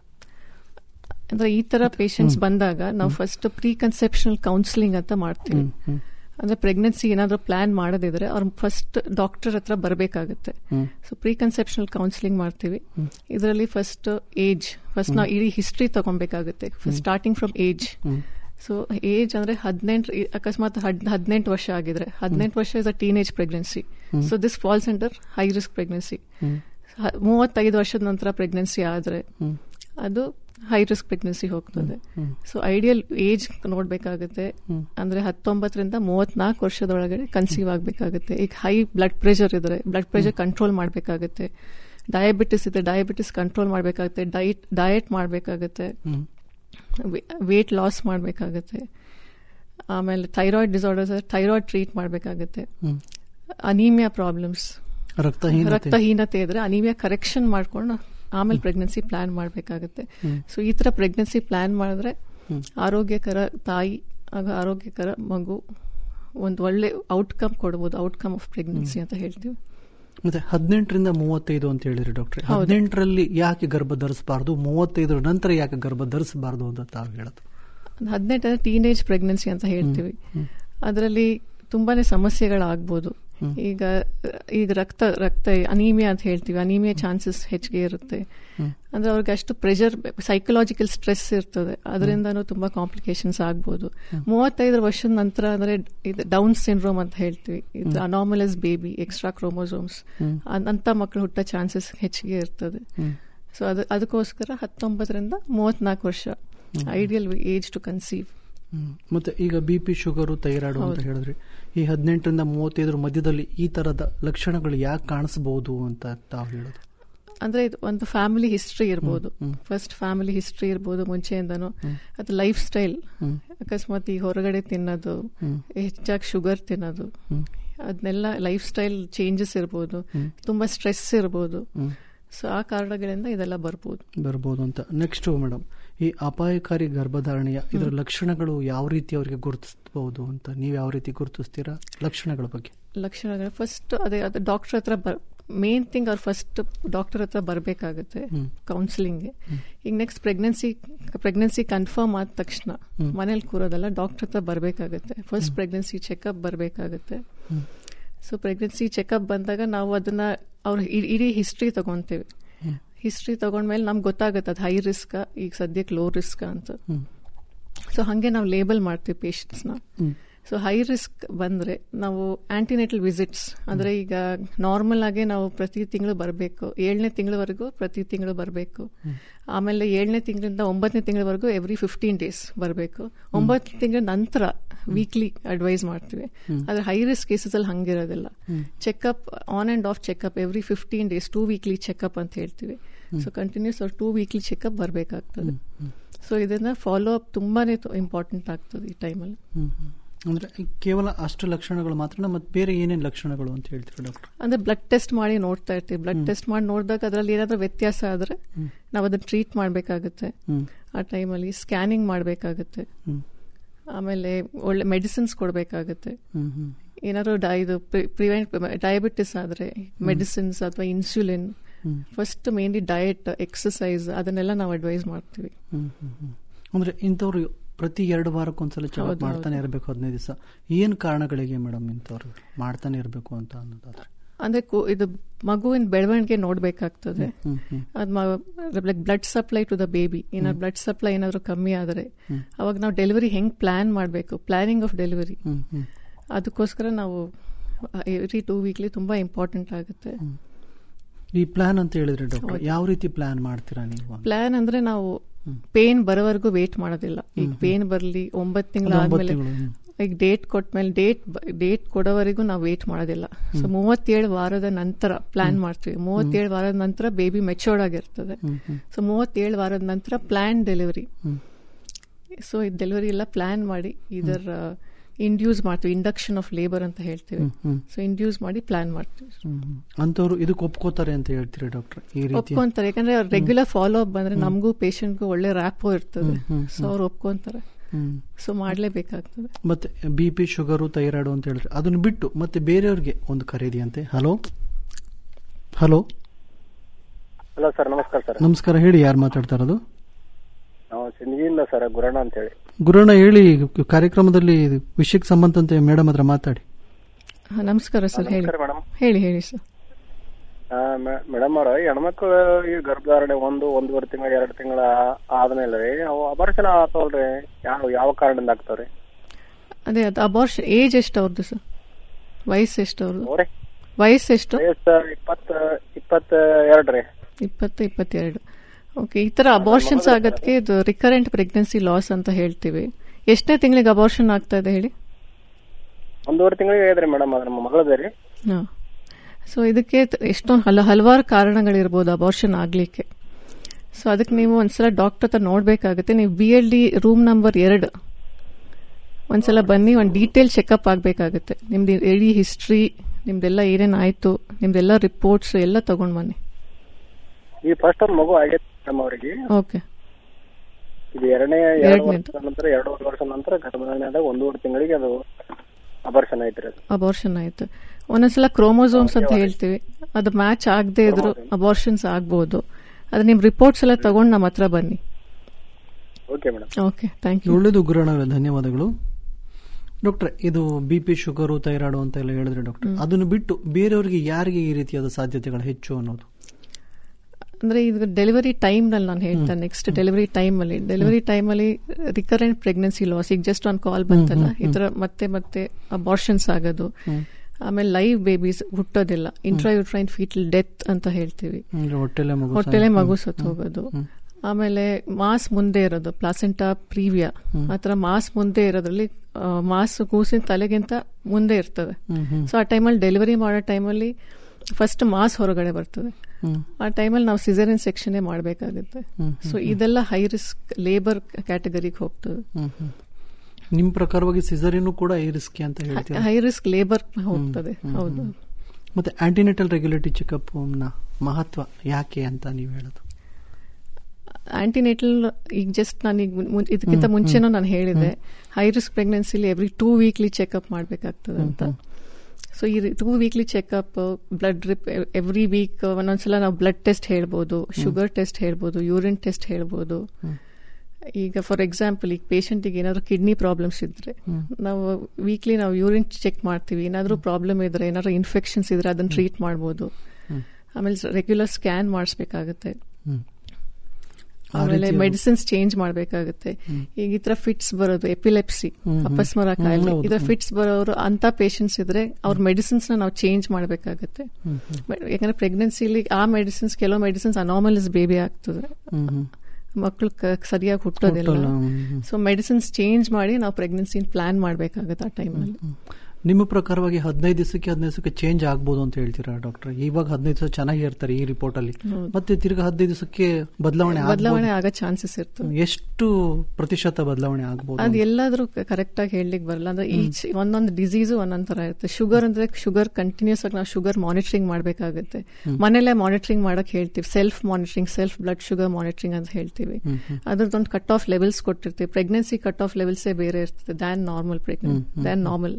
ಅಂದ್ರೆ ಈ ತರ ಪೇಷಂಟ್ಸ್ ಬಂದಾಗ ನಾವು ಫಸ್ಟ್ ಪ್ರೀ ಕನ್ಸೆಪ್ಷನಲ್ ಕೌನ್ಸಿಲಿಂಗ್ ಅಂತ ಮಾಡ್ತೀವಿ ಹ್ಮ್, ಹ್ಮ್. ಅಂದ್ರೆ ಪ್ರೆಗ್ನೆನ್ಸಿ ಏನಾದರೂ ಪ್ಲಾನ್ ಮಾಡದಿದ್ರೆ ಅವ್ರು ಫಸ್ಟ್ ಡಾಕ್ಟರ್ ಹತ್ರ ಬರಬೇಕಾಗುತ್ತೆ ಸೊ ಪ್ರೀ ಕನ್ಸೆಪ್ಷನಲ್ ಕೌನ್ಸಿಲಿಂಗ್ ಮಾಡ್ತೀವಿ ಇದರಲ್ಲಿ ಫಸ್ಟ್ ಏಜ್ ಫಸ್ಟ್ ನಾವು ಇಡೀ ಹಿಸ್ಟ್ರಿ ತಗೊಬೇಕಾಗುತ್ತೆ starting from age so age ಅಂದ್ರೆ ಹದಿನೆಂಟು ಅಕಸ್ಮಾತ್ ಹದಿನೆಂಟು ವರ್ಷ ಆಗಿದ್ರೆ ಹದಿನೆಂಟು ವರ್ಷ is a teenage pregnancy so this falls under high risk pregnancy ಮೂವತ್ತೈದು ವರ್ಷದ ನಂತರ ಪ್ರೆಗ್ನೆನ್ಸಿ ಆದ್ರೆ ಅದು ಹೈ ರಿಸ್ಕ್ ಪ್ರೆಗ್ನೆನ್ಸಿ ಹೋಗ್ತದೆ ಸೊ ಐಡಿಯಲ್ ಏಜ್ ನೋಡ್ಬೇಕಾಗುತ್ತೆ ಅಂದ್ರೆ ಹತ್ತೊಂಬತ್ತರಿಂದ ಮೂವತ್ನಾಲ್ಕು ವರ್ಷದೊಳಗಡೆ ಕನ್ಸೀವ್ ಆಗಬೇಕಾಗುತ್ತೆ ಈಗ ಹೈ ಬ್ಲಡ್ ಪ್ರೆಷರ್ ಇದ್ರೆ ಬ್ಲಡ್ ಪ್ರೆಷರ್ ಕಂಟ್ರೋಲ್ ಮಾಡಬೇಕಾಗುತ್ತೆ ಡಯಾಬಿಟಿಸ್ ಇದ್ರೆ ಡಯಾಬಿಟಿಸ್ ಕಂಟ್ರೋಲ್ ಮಾಡಬೇಕಾಗುತ್ತೆ ಡೈಟ್ ಡಯಟ್ ಮಾಡಬೇಕಾಗುತ್ತೆ ವೇಟ್ ಲಾಸ್ ಮಾಡಬೇಕಾಗುತ್ತೆ ಆಮೇಲೆ ಥೈರಾಯ್ಡ್ ಡಿಸಾರ್ಡರ್ಸ್ ಥೈರಾಯ್ಡ್ ಟ್ರೀಟ್ ಮಾಡಬೇಕಾಗುತ್ತೆ ಅನೀಮಿಯಾ ಪ್ರಾಬ್ಲಮ್ಸ್ ರಕ್ತಹೀನತೆ ರಕ್ತಹೀನತೆ ಇದ್ರೆ ಅನೀಮಿಯಾ ಕರೆಕ್ಷನ್ ಮಾಡ್ಕೊಂಡು ಆಮೇಲೆ ಪ್ರೆಗ್ನೆನ್ಸಿ ಪ್ಲಾನ್ ಮಾಡಬೇಕಾಗುತ್ತೆ ಸೊ ಈ ತರ ಪ್ರೆಗ್ನೆನ್ಸಿ ಪ್ಲಾನ್ ಮಾಡಿದ್ರೆ ಆರೋಗ್ಯಕರ ತಾಯಿ ಆಗ ಆರೋಗ್ಯಕರ ಮಗು ಒಂದು ಒಳ್ಳೆ ಔಟ್ಕಮ್ ಕೊಡ್ಬೋದು ಔಟ್ಕಮ್ ಆಫ್ ಪ್ರೆಗ್ನೆನ್ಸಿ ಅಂತ ಹೇಳ್ತೀವಿ ಮತ್ತೆ ಹದಿನೆಂಟರಿಂದ ಮೂವತ್ತೈದು ಅಂತ ಹೇಳಿದ್ರಿ ಡಾಕ್ಟ್ರೆ ಹದಿನೆಂಟರಲ್ಲಿ ಯಾಕೆ ಗರ್ಭ ಧರಿಸಬಾರ್ದು ಮೂವತ್ತೈದರ ನಂತರ ಯಾಕೆ ಗರ್ಭ ಧರಿಸಬಾರ್ದು ಅಂತ ತಾವು ಹೇಳೋದು ಹದಿನೆಂಟು ಟೀನೇಜ್ ಪ್ರೆಗ್ನೆನ್ಸಿ ಅಂತ ಹೇಳ್ತೀವಿ ಅದರಲ್ಲಿ ತುಂಬಾನೇ ಸಮಸ್ಯೆಗಳಾಗ್ಬೋದು ಈಗ ಈಗ ರಕ್ತ ರಕ್ತ ಅನೀಮಿಯಾ ಅಂತ ಹೇಳ್ತೀವಿ ಅನೀಮಿಯಾ ಚಾನ್ಸಸ್ ಹೆಚ್ಚಿಗೆ ಇರುತ್ತೆ ಅಂದ್ರೆ ಅವ್ರಿಗೆ ಅಷ್ಟು ಪ್ರೆಷರ್ ಸೈಕಲಾಜಿಕಲ್ ಸ್ಟ್ರೆಸ್ ಇರ್ತದೆ ಅದರಿಂದನೂ ತುಂಬಾ ಕಾಂಪ್ಲಿಕೇಶನ್ಸ್ ಆಗ್ಬೋದು ಮೂವತ್ತೈದರ ವರ್ಷದ ನಂತರ ಅಂದ್ರೆ ಇದು ಡೌನ್ ಸಿಂಡ್ರೋಮ್ ಅಂತ ಹೇಳ್ತೀವಿ ಇದು ಅನಾಮಲಸ್ ಬೇಬಿ ಎಕ್ಸ್ಟ್ರಾ ಕ್ರೋಮೋಸೋಮ್ಸ್ ಅಂತ ಮಕ್ಕಳು ಹುಟ್ಟೋ ಚಾನ್ಸಸ್ ಹೆಚ್ಚಿಗೆ ಇರ್ತದೆ ಸೊ ಅದು ಅದಕ್ಕೋಸ್ಕರ ಹತ್ತೊಂಬತ್ತರಿಂದ ಮೂವತ್ನಾಲ್ಕು ವರ್ಷ ideal age to conceive hmm. ಮತ್ತೆ ಈಗ ಬಿ ಪಿ ಶುಗರು ಥೈರಾಯ್ಡ್ ಅಂತ ಹೇಳಿದ್ರಿ ಈ ಹದಿನೆಂಟರಿಂದ ಮೂವತ್ತೈದರ ಮಧ್ಯದಲ್ಲಿ ಈ ತರದ ಲಕ್ಷಣಗಳು ಯಾಕೆ ಕಾಣಿಸಬಹುದು ಅಂತ ತಾವು ಹೇಳೋದು ಅಂದ್ರೆ ಇದು ಒಂದು ಫ್ಯಾಮಿಲಿ ಹಿಸ್ಟ್ರಿ ಇರ್ಬೋದು ಫಸ್ಟ್ ಫ್ಯಾಮಿಲಿ ಹಿಸ್ಟ್ರಿ ಇರ್ಬೋದು ಮುಂಚೆಯಿಂದನೂ ಅದು ಲೈಫ್ ಸ್ಟೈಲ್ ಅಕಸ್ಮಾತ್ ಈ ಹೊರಗಡೆ ತಿನ್ನೋದು ಹೆಚ್ಚಾಗಿ ಶುಗರ್ ತಿನ್ನೋದು ಅದನ್ನೆಲ್ಲ ಲೈಫ್ ಸ್ಟೈಲ್ ಚೇಂಜಸ್ ಇರ್ಬೋದು ತುಂಬಾ ಸ್ಟ್ರೆಸ್ ಇರ್ಬೋದು ಸೊ ಆ ಕಾರಣಗಳಿಂದ ಇದೆಲ್ಲ ಬರ್ಬೋದು ಬರ್ಬೋದು ಅಂತ ನೆಕ್ಸ್ಟ್ ಮೇಡಮ್ ಈ ಅಪಾಯಕಾರಿ ಗರ್ಭಧಾರಣೆಯ ಇದರ ಲಕ್ಷಣಗಳು ಯಾವ ರೀತಿ ಅವರಿಗೆ ಗುರುತಿಸಬಹುದು ಅಂತ ನೀವು ಯಾವ ರೀತಿ ಗುರುತಿಸ್ತೀರಾ ಲಕ್ಷಣಗಳ ಬಗ್ಗೆ ಲಕ್ಷಣಗಳು ಫಸ್ಟ್ ಅದೇ ಅದು ಡಾಕ್ಟರ್ ಹತ್ರ ಬರ್ ಮೇನ್ ಥಿಂಗ್ ಅವ್ರು ಫಸ್ಟ್ ಡಾಕ್ಟರ್ ಹತ್ರ ಬರಬೇಕಾಗುತ್ತೆ ಕೌನ್ಸಿಲಿಂಗ್ಗೆ ಈಗ ನೆಕ್ಸ್ಟ್ ಪ್ರೆಗ್ನೆನ್ಸಿ ಪ್ರೆಗ್ನೆನ್ಸಿ ಕನ್ಫರ್ಮ್ ಆದ ತಕ್ಷಣ ಮನೇಲಿ ಕೂರೋದಲ್ಲ ಡಾಕ್ಟರ್ ಹತ್ರ ಬರಬೇಕಾಗುತ್ತೆ ಫಸ್ಟ್ ಪ್ರೆಗ್ನೆನ್ಸಿ ಚೆಕಪ್ ಬರಬೇಕಾಗುತ್ತೆ ಸೊ ಪ್ರೆಗ್ನೆನ್ಸಿ ಚೆಕಪ್ ಬಂದಾಗ ನಾವು ಅದನ್ನ ಅವ್ರ ಇ- ಇಡೀ ಹಿಸ್ಟ್ರಿ ತಗೊಂತೀವಿ ಹಿಸ್ಟ್ರಿ ತಗೊಂಡ್ಮೇಲೆ ನಮ್ಗೆ ಗೊತ್ತಾಗುತ್ತೆ ಅದು ಹೈ ರಿಸ್ಕ್ ಈಗ ಸದ್ಯಕ್ಕೆ ಲೋ ರಿಸ್ಕ್ ಅಂತ ಸೊ ಹಾಗೆ ನಾವು ಲೇಬಲ್ ಮಾಡ್ತೀವಿ ಪೇಷಂಟ್ಸ್ನ ಸೊ ಹೈ ರಿಸ್ಕ್ ಬಂದ್ರೆ ನಾವು ಆಂಟಿನೇಟಲ್ ವಿಸಿಟ್ಸ್ ಅಂದ್ರೆ ಈಗ ನಾರ್ಮಲ್ ಆಗಿ ನಾವು ಪ್ರತಿ ತಿಂಗಳು ಬರಬೇಕು ಏಳನೇ ತಿಂಗಳವರೆಗೂ ಪ್ರತಿ ತಿಂಗಳು ಬರಬೇಕು ಆಮೇಲೆ ಏಳನೇ ತಿಂಗಳಿಂದ ಒಂಬತ್ತನೇ ತಿಂಗಳವರೆಗೂ ಎವ್ರಿ ಫಿಫ್ಟೀನ್ ಡೇಸ್ ಬರಬೇಕು ಒಂಬತ್ತು ತಿಂಗಳ ನಂತರ ವೀಕ್ಲಿ ಅಡ್ವೈಸ್ ಮಾಡ್ತೀವಿ ಆದ್ರೆ ಹೈ ರಿಸ್ಕ್ ಕೇಸಸ್ ಅಲ್ಲಿ ಹಂಗಿರೋದಿಲ್ಲ checkup on and off checkup every fifteen days two weekly checkup ಅಂತ ಹೇಳ್ತೀವಿ ಸೊ ಕಂಟಿನ್ಯೂಸ್ ಅವ್ರು ಟೂ ವೀಕ್ಲಿ ಚೆಕಪ್ ಬರಬೇಕಾಗ್ತದೆ ಸೊ ಇದನ್ನ ಫಾಲೋ ಅಪ್ ತುಂಬಾನೇ ಇಂಪಾರ್ಟೆಂಟ್ ಆಗ್ತದೆ ಈ ಟೈಮಲ್ಲಿ ಹ್ಮ್, ಹ್ಮ್. ಅಂದ್ರೆ ಈ ಕೇವಲ ಅಷ್ಟು ಲಕ್ಷಣಗಳು ಮಾತ್ರ ಮತ್ತೆ ಬೇರೆ ಏನೇನು ಲಕ್ಷಣಗಳು ಅಂತ ಹೇಳ್ತೀರಾ ಡಾಕ್ಟರ್ ಅಂದ್ರೆ ಬ್ಲಡ್ ಟೆಸ್ಟ್ ಮಾಡಿ ನೋಡ್ತಾ ಇರ್ತೀವಿ ಬ್ಲಡ್ ಟೆಸ್ಟ್ ಮಾಡಿ ನೋಡಿದಾಗ ಅದರಲ್ಲಿ ಏನಾದ್ರೂ ವ್ಯತ್ಯಾಸ ಆದ್ರೆ ನಾವು ಅದನ್ನ ಟ್ರೀಟ್ ಮಾಡಬೇಕಾಗುತ್ತೆ ಹ್ಮ್ ಆ ಟೈಮಲ್ಲಿ ಸ್ಕ್ಯಾನಿಂಗ್ ಮಾಡಬೇಕಾಗುತ್ತೆ ಹ್ಮ್ ಆಮೇಲೆ ಒಳ್ಳೆ ಮೆಡಿಸಿನ್ಸ್ ಕೊಡಬೇಕಾಗುತ್ತೆ ಹ್ಮ್ ಹ್ಮ್ ಏನಾದ್ರು ಡೈ- ಇದು ಪ್ರಿವೆಂಟ್ ಡಯಾಬಿಟಿಸ್ ಆದ್ರೆ ಮೆಡಿಸಿನ್ಸ್ ಅಥವಾ insulin first mainly diet exercise ಅದನ್ನೆಲ್ಲ ನಾವು ಅಡ್ವೈಸ್ ಮಾಡ್ತೀವಿ ಹ್ಮ್ ಹ್ಮ್ ಹ್ಮ್. ಅಂದ್ರೆ ಇಂಥವ್ರು ಪ್ರತಿ ಎರಡು ವಾರಕ್ಕೊಂದ್ಸಲ ಚೆಕಪ್ ಹೌದು, ಮಾಡ್ತಾನೆ ಇರಬೇಕು ಹದಿನೈದು ದಿವಸ ಏನ್ ಕಾರಣಗಳಿಗೆ ಮೇಡಮ್ ಇಂಥವ್ರು ಮಾಡ್ತಾನೆ ಇರಬೇಕು ಅಂತ ಅನ್ನೋದಾದ್ರೆ ಅಂದ್ರೆ ಕು- ಇದು ಮಗುವಿನ ಬೆಳವಣಿಗೆ ನೋಡ್ಬೇಕಾಗ್ತದೆ ಹ್ಮ್ ಹ್ಮ್ ಅದ್ like blood supply to the baby ಏನಾದ್ರು ಬ್ಲಡ್ ಸಪ್ಲೈ ಏನಾದ್ರು ಕಮ್ಮಿ ಆದ್ರೆ ಅವಾಗ ನಾವು ಡೆಲಿವರಿ ಹೆಂಗ್ ಪ್ಲಾನ್ ಮಾಡಬೇಕು ಪ್ಲಾನಿಂಗ್ ಆಫ್ ಡೆಲಿವರಿ ಹ್ಮ್ ಹ್ಮ್ ಅದಕ್ಕೋಸ್ಕರ ನಾವು ಎವ್ರಿ ಟೂ ವೀಕ್ಲಿ ತುಂಬಾ ಇಂಪಾರ್ಟೆಂಟ್ ಆಗುತ್ತೆ ಈ ಪ್ಲಾನ್ ಅಂತ ಹೇಳಿದ್ರೆ ಡಾಕ್ಟರ್ ಯಾವ ರೀತಿ ಪ್ಲಾನ್ ಮಾಡ್ತೀರಾ ನೀವು ಅಂತ? ಪ್ಲಾನ್ ಅಂದ್ರೆ ನಾವು ಪೇನ್ ಬರೋವರೆಗೂ ವೇಟ್ ಮಾಡೋದಿಲ್ಲ ಈಗ ಪೇನ್ ಬರ್ಲಿ ಒಂಬತ್ತು ತಿಂಗಳ ಒಂದು ಒಂಬತ್ತು ಆದ್ಮೇಲೆ ತಿಂಗಳು, ಹ್ಮ್. ಈಗ ಡೇಟ್ ಕೊಟ್ಮೇಲೆ ಡೇಟ್ ಡೇಟ್ ಕೊಡೋವರೆಗೂ ನಾವು ವೇಟ್ ಮಾಡೋದಿಲ್ಲ ಸೊ ಮೂವತ್ತೇಳು ವಾರದ ನಂತರ ಪ್ಲಾನ್ ಮಾಡ್ತೀವಿ ಮೂವತ್ತೇಳು ವಾರದ ನಂತರ ಬೇಬಿ ಮೆಚೋರ್ಡ್ ಆಗಿರ್ತದೆ ಸೊ ಮೂವತ್ತೇಳು ವಾರದ ನಂತರ ಪ್ಲಾನ್ ಡೆಲಿವರಿ ಸೊ ಈ ಡೆಲಿವರಿ ಎಲ್ಲ ಪ್ಲಾನ್ ಮಾಡಿ ಇದರ ಇಂಡ್ಯೂಸ್ ಮಾಡ್ತೀವಿ ಇಂಡಕ್ಷನ್ ಆಫ್ ಲೇಬರ್ ಅಂತ ಹೇಳ್ತೀವಿ ಸೊ ಇಂಡ್ಯೂಸ್ ಮಾಡಿ ಪ್ಲಾನ್ ಮಾಡ್ತೀವಿ ಹ್ಮ್ ಹ್ಮ್. ಅಂಥವ್ರು ಇದಕ್ಕೆ ಒಪ್ಕೋತಾರೆ ಅಂತ ಹೇಳ್ತೀರಿ ಡಾಕ್ಟರ್ ಈ ರೀತಿ ಒಪ್ಕೊಂತಾರೆ ಯಾಕಂದ್ರೆ ಅವ್ರ ರೆಗ್ಯುಲರ್ ಫಾಲೋ ಅಪ್ ಬಂದ್ರೆ ನಮಗೂ ಪೇಷಂಟ್ಗೂ ಒಳ್ಳೆ ರ್ಯಾಪೋ ಇರ್ತದೆ ಸೊ ಅವ್ರು ಒಪ್ಕೊಂತಾರೆ ಹ್ಮ್ ಸೊ ಮಾಡ್ಲೇಬೇಕಾಗ್ತದೆ ಮತ್ತೆ ಬಿ ಪಿ ಶುಗರು ಥೈರಾಯ್ಡ್ ಅಂತ ಹೇಳಿದ್ರೆ ಅದನ್ನ ಬಿಟ್ಟು ಮತ್ತೆ ಬೇರೆಯವ್ರಿಗೆ ಒಂದು ಕರೆ ಇದೆಯಂತೆ ಹಲೋ ಹಲೋ ಹಲೋ ಸರ್ ನಮಸ್ಕಾರ ಸರ್ ನಮಸ್ಕಾರ ಹೇಳಿ ಯಾರು ಮಾತಾಡ್ತಾ ಇರೋದು ನಾವು ಸಿಂಧಗಿ ಹುಬ್ಳಿಯಿಂದ ಸರ್ ಗುರಣ್ಣ ಅಂತ ಹೇಳಿ ಗುರಣ್ಣ ಹೇಳಿ ಕಾರ್ಯಕ್ರಮದಲ್ಲಿ ವಿಷಯಕ್ಕೆ ಸಂಬಂಧಂತೆ ಮೇಡಮ್ ಹತ್ರ ಮಾತಾಡಿ ಹಾ, ನಮಸ್ಕಾರ ಸರ್ ಹೇಳಿ ನಮಸ್ಕಾರ ಮೇಡಮ್ ಹೇಳಿ ಹೇಳಿ ಸರ್ ಮೇಡಮ್ ಅವ್ರ ಹೆಣ್ಮಕ್ಳು ಈ ಗರ್ಭಧಾರಣೆ ಒಂದು ಒಂದೂವರೆ ತಿಂಗಳ ಎರಡು ತಿಂಗಳ ಆದ್ಮೇಲೆ ರೀ ಅವು ಅಬರ್ಷಣ ಆಗ್ತಾವಲ್ರಿ ಯಾವ ಯಾವ ಕಾರಣದಿಂದ ಆಗ್ತಾವ್ರಿ ಅದೇ ಅದು ಅಬಾರ್ಷನ್ ಏಜ್ ಎಷ್ಟು ಅವ್ರದ್ದು ಸರ್ ವಯಸ್ಸು ಎಷ್ಟು ಅವ್ರದ್ದು ಅವ್ರಿ ವಯಸ್ಸು ಎಷ್ಟು ವಯಸ್ಸು ಇಪ್ಪತ್ತ ಇಪ್ಪತ್ತ ಎರಡು ರೀ ಇಪ್ಪತ್ತು ಇಪ್ಪತ್ತೆರಡು ಓಕೆ ಈ ಥರ ಅಬಾರ್ಷನ್ಸ್ ಆಗೋದಕ್ಕೆ ಇದು ರಿಕರೆಂಟ್ ಪ್ರೆಗ್ನೆನ್ಸಿ ಲಾಸ್ ಅಂತ ಹೇಳ್ತೀವಿ ಎಷ್ಟನೇ ತಿಂಗಳಿಗೆ ಅಬಾರ್ಷನ್ ಆಗ್ತಾ ಇದೆ ಹೇಳಿ ಒಂದೂವರೆ ತಿಂಗಳಿಗೆ ಐತ್ರಿ ಮೇಡಮ್ ಅದ್ರ ನಮ್ಮ ಮಗಳದ ರೀ ಹಾಂ ಸೊ ಇದಕ್ಕೆ ತ- ಎಷ್ಟೊಂದು ಹಲ ಹಲವಾರು ಕಾರಣಗಳಿರ್ಬೋದು ಅಬಾರ್ಷನ್ ಆಗಲಿಕ್ಕೆ ಸೊ ಅದಕ್ಕೆ ನೀವು ಒಂದ್ಸಲ ಡಾಕ್ಟರ್ ಹತ್ರ ನೋಡಬೇಕಾಗುತ್ತೆ ನೀವು B L D room number ಎರಡು ಒಂದ್ಸಲ ಬನ್ನಿ ಒಂದು ಡೀಟೇಲ್ ಚೆಕಪ್ ಆಗಬೇಕಾಗುತ್ತೆ ನಿಮ್ದು ಇಡೀ ಹಿಸ್ಟ್ರಿ ನಿಮ್ದೆಲ್ಲ ಏನೇನು ಆಯಿತು ನಿಮ್ದೆಲ್ಲ ರಿಪೋರ್ಟ್ಸ್ ಎಲ್ಲ ತಗೊಂಡು ಬನ್ನಿ ಈ ಫಸ್ಟ್ ಒಂದು ಮಗು ಆಗೈತೆ ಮೇಡಮ್ ಅವರಿಗೆ ಓಕೆ ಇದು ಎರಡನೇ ಎರಡು ಎರಡ್ನೇದು. ವರ್ಷದ ನಂತರ ಎರಡೂವರೆ ವರ್ಷದ ನಂತರ ಗರ್ಭಧಾರಣೆ ಆದಾಗ ಒಂದೂವರೆ ತಿಂಗಳಿಗೆ ಅದು ಅಬರ್ಷನ್ ಐತ್ರಿ ಅದು ಅಬಾರ್ಷನ್ ಆಯಿತು ಒಂದೊಂದ್ಸಲ ಕ್ರೋಮೋಸೋಮ್ಸ್ ಅಂತ ಹೇಳ್ತೀವಿ ಅದು ಮ್ಯಾಚ್ ಆಗದೆ ಇದ್ರು ಅಬಾರ್ಷನ್ಸ್ ಆಗ್ಬೋದು ಅದು ನಿಮ್ಮ ರಿಪೋರ್ಟ್ಸ್ ಎಲ್ಲ ತಗೊಂಡು ನಮ್ಮ ಹತ್ರ ಬನ್ನಿ okay madam okay thank you ಒಳ್ಳೇದು ಗುರಣ್ಣ ಅವರೇ, ಧನ್ಯವಾದಗಳು ಡಾಕ್ಟ್ರೆ ಇದು ಬಿ ಪಿ ಶುಗರು ಥೈರಾಯ್ಡ್ ಅಂತ ಎಲ್ಲ ಹೇಳಿದ್ರೆ ಡಾಕ್ಟರ್ ಅದನ್ನು ಬಿಟ್ಟು ಬೇರೆಯವರಿಗೆ ಯಾರಿಗೆ ಈ ರೀತಿಯಾದ ಸಾಧ್ಯತೆಗಳು ಹೆಚ್ಚು ಅನ್ನೋದು ಅಂದ್ರೆ ಇದು ಡೆಲಿವರಿ ಟೈಮ್ ನಲ್ಲಿ ನಾನು ಹೇಳ್ತೇನೆ ನೆಕ್ಸ್ಟ್ ಡೆಲಿವರಿ ಟೈಮ್ ಅಲ್ಲಿ ಡೆಲಿವರಿ ಟೈಮ್ ಅಲ್ಲಿ ರಿಕರೆಂಟ್ ಪ್ರೆಗ್ನೆನ್ಸಿ ಲಾಸ್ ಈಗ ಜಸ್ಟ್ ಒಂದು ಕಾಲ್ ಬಂತಲ್ಲ ಈ ತರ ಮತ್ತೆ ಮತ್ತೆ ಅಬಾರ್ಷನ್ಸ್ ಆಗೋದು ಆಮೇಲೆ ಲೈವ್ ಬೇಬೀಸ್ ಹುಟ್ಟೋದಿಲ್ಲ ಇಂಟ್ರಾಯುಟ್ರೈನ್ ಫೀಟಲ್ ಡೆತ್ ಅಂತ ಹೇಳ್ತೀವಿ ಅಂದ್ರೆ ಹೊಟ್ಟೆಲೆ ಮಗು ಹೊಟ್ಟೆಲೆ ಮಗು ಸತ್ತು ಹೋಗೋದು ಆಮೇಲೆ ಮಾಸ್ ಮುಂದೆ ಇರೋದು ಪ್ಲಾಸೆಂಟಾ ಪ್ರೀವಿಯಾ ಆತರ ಮಾಸ್ ಮುಂದೆ ಇರೋದ್ರಲ್ಲಿ ಆ, ಮಾಸ್ ಕೂಸಿನ ತಲೆಗಿಂತ ಮುಂದೆ ಇರ್ತದೆ ಸೊ ಆ ಟೈಮಲ್ಲಿ ಡೆಲಿವರಿ ಮಾಡೋ ಟೈಮಲ್ಲಿ ಫಸ್ಟ್ ಮಾಸ್ ಹೊರಗಡೆ ಬರ್ತದೆ ಆ ಟೈಮಲ್ಲಿ ನಾವು ಸಿಸರಿನ್ ಸೆಕ್ಷನ್ ಮಾಡಬೇಕಾಗುತ್ತೆ ಸೊ ಇದೆಲ್ಲ ಹೈ ರಿಸ್ಕ್ ಲೇಬರ್ ಕ್ಯಾಟಗರಿಗೆ ಹೋಗ್ತದೆ ಹ್ಮ್, ಹ್ಮ್. ನಿಮ್ ಪ್ರಕಾರವಾಗಿ ಸಿಸರಿನು ಕೂಡ ಈ ರಿಸ್ಕಿ ಅಂತ ಹೇಳ್ತೀರಾ ಹೈ ರಿಸ್ಕ್ ಲೇಬರ್ ಹೋಗ್ತದೆ ಹೌದು ಮತ್ತೆ ಆಂಟಿನೆಟಲ್ ರೆಗ್ಯುಲೇಟರಿ ಚೆಕಪ್ ನ ಮಹತ್ವ ಯಾಕೆ ಅಂತ ನೀವು ಹೇಳೋದು ಆಂಟಿನೇಟಲ್ ಈಗ ಜಸ್ಟ್ ನಾನು ಈಗ ಮುನ್- ಇದಕ್ಕಿಂತ ಮುಂಚೆನೂ ನಾನು ಹೇಳಿದೆ ಹೈ ರಿಸ್ಕ್ ಪ್ರೆಗ್ನೆನ್ಸಿಲಿ ಎವ್ರಿ ಟೂ ವೀಕ್ಲಿ ಚೆಕಪ್ ಮಾಡಬೇಕಾಗ್ತದೆ ಅಂತ ಸೊ ಈ two weekly checkup blood drip every week ಒಂದೊಂದ್ಸಲ ನಾವು ಬ್ಲಡ್ ಟೆಸ್ಟ್ ಹೇಳ್ಬೋದು ಶುಗರ್ ಟೆಸ್ಟ್ ಹೇಳ್ಬೋದು ಯೂರಿನ್ ಟೆಸ್ಟ್ ಹೇಳ್ಬೋದು ಈಗ ಫಾರ್ ಎಕ್ಸಾಂಪಲ್ ಈಗ ಪೇಷಂಟಿಗೆ ಏನಾದ್ರು ಕಿಡ್ನಿ ಪ್ರಾಬ್ಲಮ್ಸ್ ಇದ್ರೆ ನಾವು ವೀಕ್ಲಿ ನಾವು ಯೂರಿನ್ ಚೆಕ್ ಮಾಡ್ತೀವಿ ಏನಾದರೂ ಪ್ರಾಬ್ಲಮ್ ಇದ್ರೆ ಏನಾದ್ರು ಇನ್ಫೆಕ್ಷನ್ಸ್ ಇದ್ರೆ ಅದನ್ನ ಟ್ರೀಟ್ ಮಾಡ್ಬೋದು ಆಮೇಲೆ ರೆಗ್ಯುಲರ್ ಸ್ಕ್ಯಾನ್ ಮಾಡಿಸ್ಬೇಕಾಗುತ್ತೆ ಹ್ಮ್. ಆ ಆಮೇಲೆ ರೀತಿ ಅದು- ಮೆಡಿಸಿನ್ಸ್ ಚೇಂಜ್ ಮಾಡಬೇಕಾಗುತ್ತೆ ಈಗ ಈ ತರ ಫಿಟ್ಸ್ ಬರೋದು ಎಪಿಲೆಪ್ಸಿ ಹ್ಮ್, ಹ್ಮ್. ಅಪಸ್ಮರ ಹ್ಮ್, ಕಾಯಿಲೆ ಹೌದು, ಇದರ ಹ್ಮ್. ಫಿಟ್ಸ್ ಬರೋರು ಅಂತ ಪೇಷಂಟ್ಸ್ ಇದ್ರೆ ಅವ್ರ ಮೆಡಿಸಿನ್ಸ್ ನಾವು ಚೇಂಜ್ ಮಾಡಬೇಕಾಗುತ್ತೆ ಹ್ಮ್, ಹ್ಮ್. ಯಾಕಂದ್ರೆ ಪ್ರೆಗ್ನೆನ್ಸಿಲಿ ಆ ಮೆಡಿಸಿನ್ಸ್ ಕೆಲವು ಮೆಡಿಸಿನ್ಸ್ ಅನಾಮಲಿಸ್ ಬೇಬಿ ಆಗ್ತದೆ ಹ್ಮ್, ಹ್ಮ್. ಮಕ್ಕಳು ಸರಿಯಾಗಿ ಹುಟ್ಟೋದಿಲ್ಲ ಹುಟ್ಟಲ್ಲ, ಹ್ಮ್, ಹ್ಮ್. ಸೊ ಮೆಡಿಸಿನ್ಸ್ ಚೇಂಜ್ ಮಾಡಿ ನಾವು ಪ್ರೆಗ್ನೆನ್ಸಿ ಪ್ಲಾನ್ ಮಾಡಬೇಕಾಗುತ್ತೆ ಆ ಟೈಮಲ್ಲಿ ನಿಮ್ಮ ಪ್ರಕಾರವಾಗಿ ಹದಿನೈದು ದಿವಸಕ್ಕೆ ಹದಿನೈದು ದಿವಸಕ್ಕೆ ಚೇಂಜ್ ಆಗ್ಬೋದು ಅಂತ ಹೇಳ್ತೀರಾ ಡಾಕ್ಟರ್ ಇವಾಗ ಹದಿನೈದು ದಿವಸ ಚೆನ್ನಾಗಿ ಇರ್ತಾರೆ ಈ ರಿಪೋರ್ಟ್ ಅಲ್ಲಿ ಹೌದು. ಮತ್ತೆ ತಿರ್ಗಾ ಹದಿನೈದು ದಿವಸಕ್ಕೆ ಬದಲಾವಣೆ ಬದಲಾವಣೆ ಆಗ್ಬೋದು? ಆಗೋ ಚಾನ್ಸಸ್ ಇರ್ತದೆ ಎಷ್ಟು ಪ್ರತಿಶತ ಬದಲಾವಣೆ ಆಗ್ಬೋದು ಅದು ಎಲ್ಲಾದ್ರೂ ಕರೆಕ್ಟ್ ಆಗಿ ಹೇಳಲಿಕ್ಕೆ ಬರಲ್ಲ ಅಂದ್ರೆ ಈಚ್ ಒಂದೊಂದು ಡಿಸೀಸು ಒಂದೊಂದ್ ತರ ಇರುತ್ತೆ ಶುಗರ್ ಅಂದ್ರೆ ಶುಗರ್ ಕಂಟಿನ್ಯೂಸ್ ಆಗಿ ನಾವು ಶುಗರ್ ಮಾನಿಟರಿಂಗ್ ಮಾಡಬೇಕಾಗುತ್ತೆ ಮನೇಲೆ ಮಾನಿಟರಿಂಗ್ ಮಾಡಕ್ ಹೇಳ್ತೀವಿ self monitoring self blood sugar monitoring ಅಂತ ಹೇಳ್ತೀವಿ ಅದ್ರದ್ದೊಂದು ಕಟ್ ಆಫ್ ಲೆವೆಲ್ಸ್ ಕೊಟ್ಟಿರ್ತೀವಿ ಪ್ರೆಗ್ನೆನ್ಸಿ ಕಟ್ ಆಫ್ ಲೆವೆಲ್ಸೇ ಬೇರೆ ಇರ್ತದೆ than normal pregnant than normal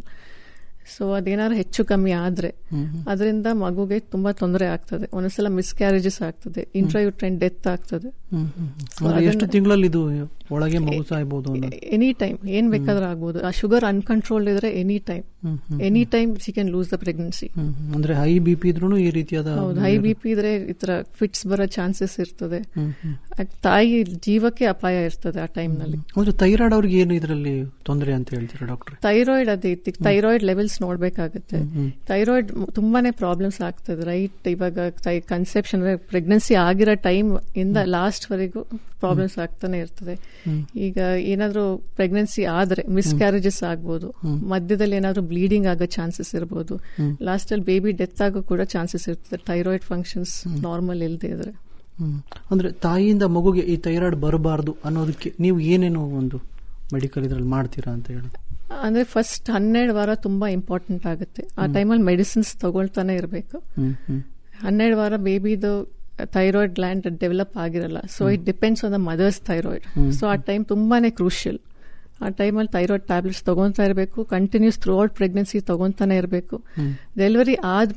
so ಅದೇನಾದ್ರು ಹೆಚ್ಚು ಕಮ್ಮಿ ಆದ್ರೆ ಅದರಿಂದ ಮಗುಗೆ ತುಂಬಾ ತೊಂದರೆ ಆಗ್ತದೆ ಒಂದೊಂದ್ಸಲ ಮಿಸ್ಕ್ಯಾರೇಜಸ್ ಆಗ್ತದೆ ಇಂಟ್ರಾಯುಟ್ರೈನ್ ಡೆತ್ ಆಗ್ತದೆ ಹ್ಮ್, ಹ್ಮ್, ಹ್ಮ್. ಅಂದ್ರೆ ಎಷ್ಟು ತಿಂಗಳಲ್ಲಿ ಇದು ಒಳಗೆ ಮಗು ಸಾಯ್ಬೋದು ಅನ್ನೋದು ಎನಿ ಟೈಮ್ ಏನ್ ಬೇಕಾದ್ರೂ ಆಗ್ಬೋದು ಆ ಶುಗರ್ ಅನ್ಕಂಟ್ರೋಲ್ಡ್ ಇದ್ರೆ any time hmm, hmm. Any time she can lose the pregnancy hmm, hmm. ಅಂದ್ರೆ ಹೈ ಬಿ ಪಿ ಇದ್ರೂ ಈ ರೀತಿಯಾದ ಹೌದು ಹೈ ಬಿ ಪಿ ಇದ್ರೆ ಈ ತರ ಫಿಟ್ಸ್ ಬರೋ ಚಾನ್ಸಸ್ ಇರ್ತದೆ ಹ್ಮ್, ಹ್ಮ್. ಅದ್ ತಾಯಿ ಜೀವಕ್ಕೆ ಅಪಾಯ ಇರ್ತದೆ ಆ ಟೈಮ್ ನಲ್ಲಿ ಅಂದ್ರೆ ಥೈರಾಯ್ಡ್ ಅವ್ರಿಗೆ ಏನು ಇದರಲ್ಲಿ ತೊಂದರೆ ಅಂತ ಹೇಳ್ತೀರಾ ಡಾಕ್ಟರ್ ಥೈರಾಯ್ಡ್ ಅದೇ ಥೈರಾಯ್ಡ್ ಲೆವೆಲ್ಸ್ ನೋಡ್ಬೇಕಾಗುತ್ತೆ ಥೈರಾಯ್ಡ್ ತುಂಬಾನೇ ಪ್ರಾಬ್ಲಮ್ಸ್ ಆಗ್ತದೆ ರೈಟ್ ಇವಾಗ ಕನ್ಸೆಪ್ಷನ್ ಪ್ರೆಗ್ನೆನ್ಸಿ ಆಗಿರೋ ಟೈಮ್ ಇಂದ ಲಾಸ್ಟ್ ವರೆಗೂ ಪ್ರಾಬ್ಲಮ್ಸ್ ಆಗ್ತಾನೆ ಇರ್ತದೆ ಈಗ ಏನಾದ್ರೂ ಪ್ರೆಗ್ನೆನ್ಸಿ ಆದ್ರೆ ಮಿಸ್ಕ್ಯಾರೇಜಸ್ ಆಗ್ಬೋದು ಮಧ್ಯದಲ್ಲಿ ಏನಾದ್ರೂ ಬ್ಲೀಡಿಂಗ್ ಆಗೋ ಚಾನ್ಸಸ್ ಇರ್ಬೋದು ಲಾಸ್ಟ್ ಅಲ್ಲಿ ಬೇಬಿ ಡೆತ್ ಆಗೋ ಕೂಡ ಚಾನ್ಸಸ್ ಇರ್ತದೆ ಥೈರಾಯ್ಡ್ ಫಂಕ್ಷನ್ಸ್ ನಾರ್ಮಲ್ ಇಲ್ಲದೆ ಇದ್ರೆ ಹ್ಮ್. ಅಂದ್ರೆ ತಾಯಿಯಿಂದ ಮಗುಗೆ ಈ ಥೈರಾಯ್ಡ್ ಬರಬಾರ್ದು ಅನ್ನೋದಕ್ಕೆ ನೀವು ಏನೇನು ಒಂದು ಮೆಡಿಕಲ್ ಇದ್ರಲ್ಲಿ ಮಾಡ್ತೀರಾ ಅಂತ ಹೇಳಿ ಅಂದ್ರೆ ಫಸ್ಟ್ ಹನ್ನೆರಡು ವಾರ ತುಂಬಾ ಇಂಪಾರ್ಟೆಂಟ್ ಆಗುತ್ತೆ ಆ ಟೈಮಲ್ಲಿ ಮೆಡಿಸಿನ್ಸ್ ತಗೊಳ್ತಾನೆ ಇರಬೇಕು ಹ್ಮ್ ಹ್ಮ್ ಹನ್ನೆರಡು ವಾರ ಬೇಬಿದು ಥೈರಾಯ್ಡ್ ಗ್ಲ್ಯಾಂಡ್ ಡೆವಲಪ್ ಆಗಿರಲ್ಲ so it depends on the mother's thyroid so ಆ ಟೈಮ್ ತುಂಬಾನೇ ಕ್ರೂಷಿಯಲ್ ಆ ಟೈಮಲ್ಲಿ ಥೈರಾಯ್ಡ್ ಟ್ಯಾಬ್ಲೆಟ್ಸ್ ತಗೊಂತಾ ಇರಬೇಕು ಕಂಟಿನ್ಯೂಸ್ ಥ್ರೂ ಔಟ್ ಪ್ರೆಗ್ನೆನ್ಸಿ ತಗೊಂತಾನೆ ಇರಬೇಕು ಡೆಲಿವರಿ ಆದ್ಮೇಲೆ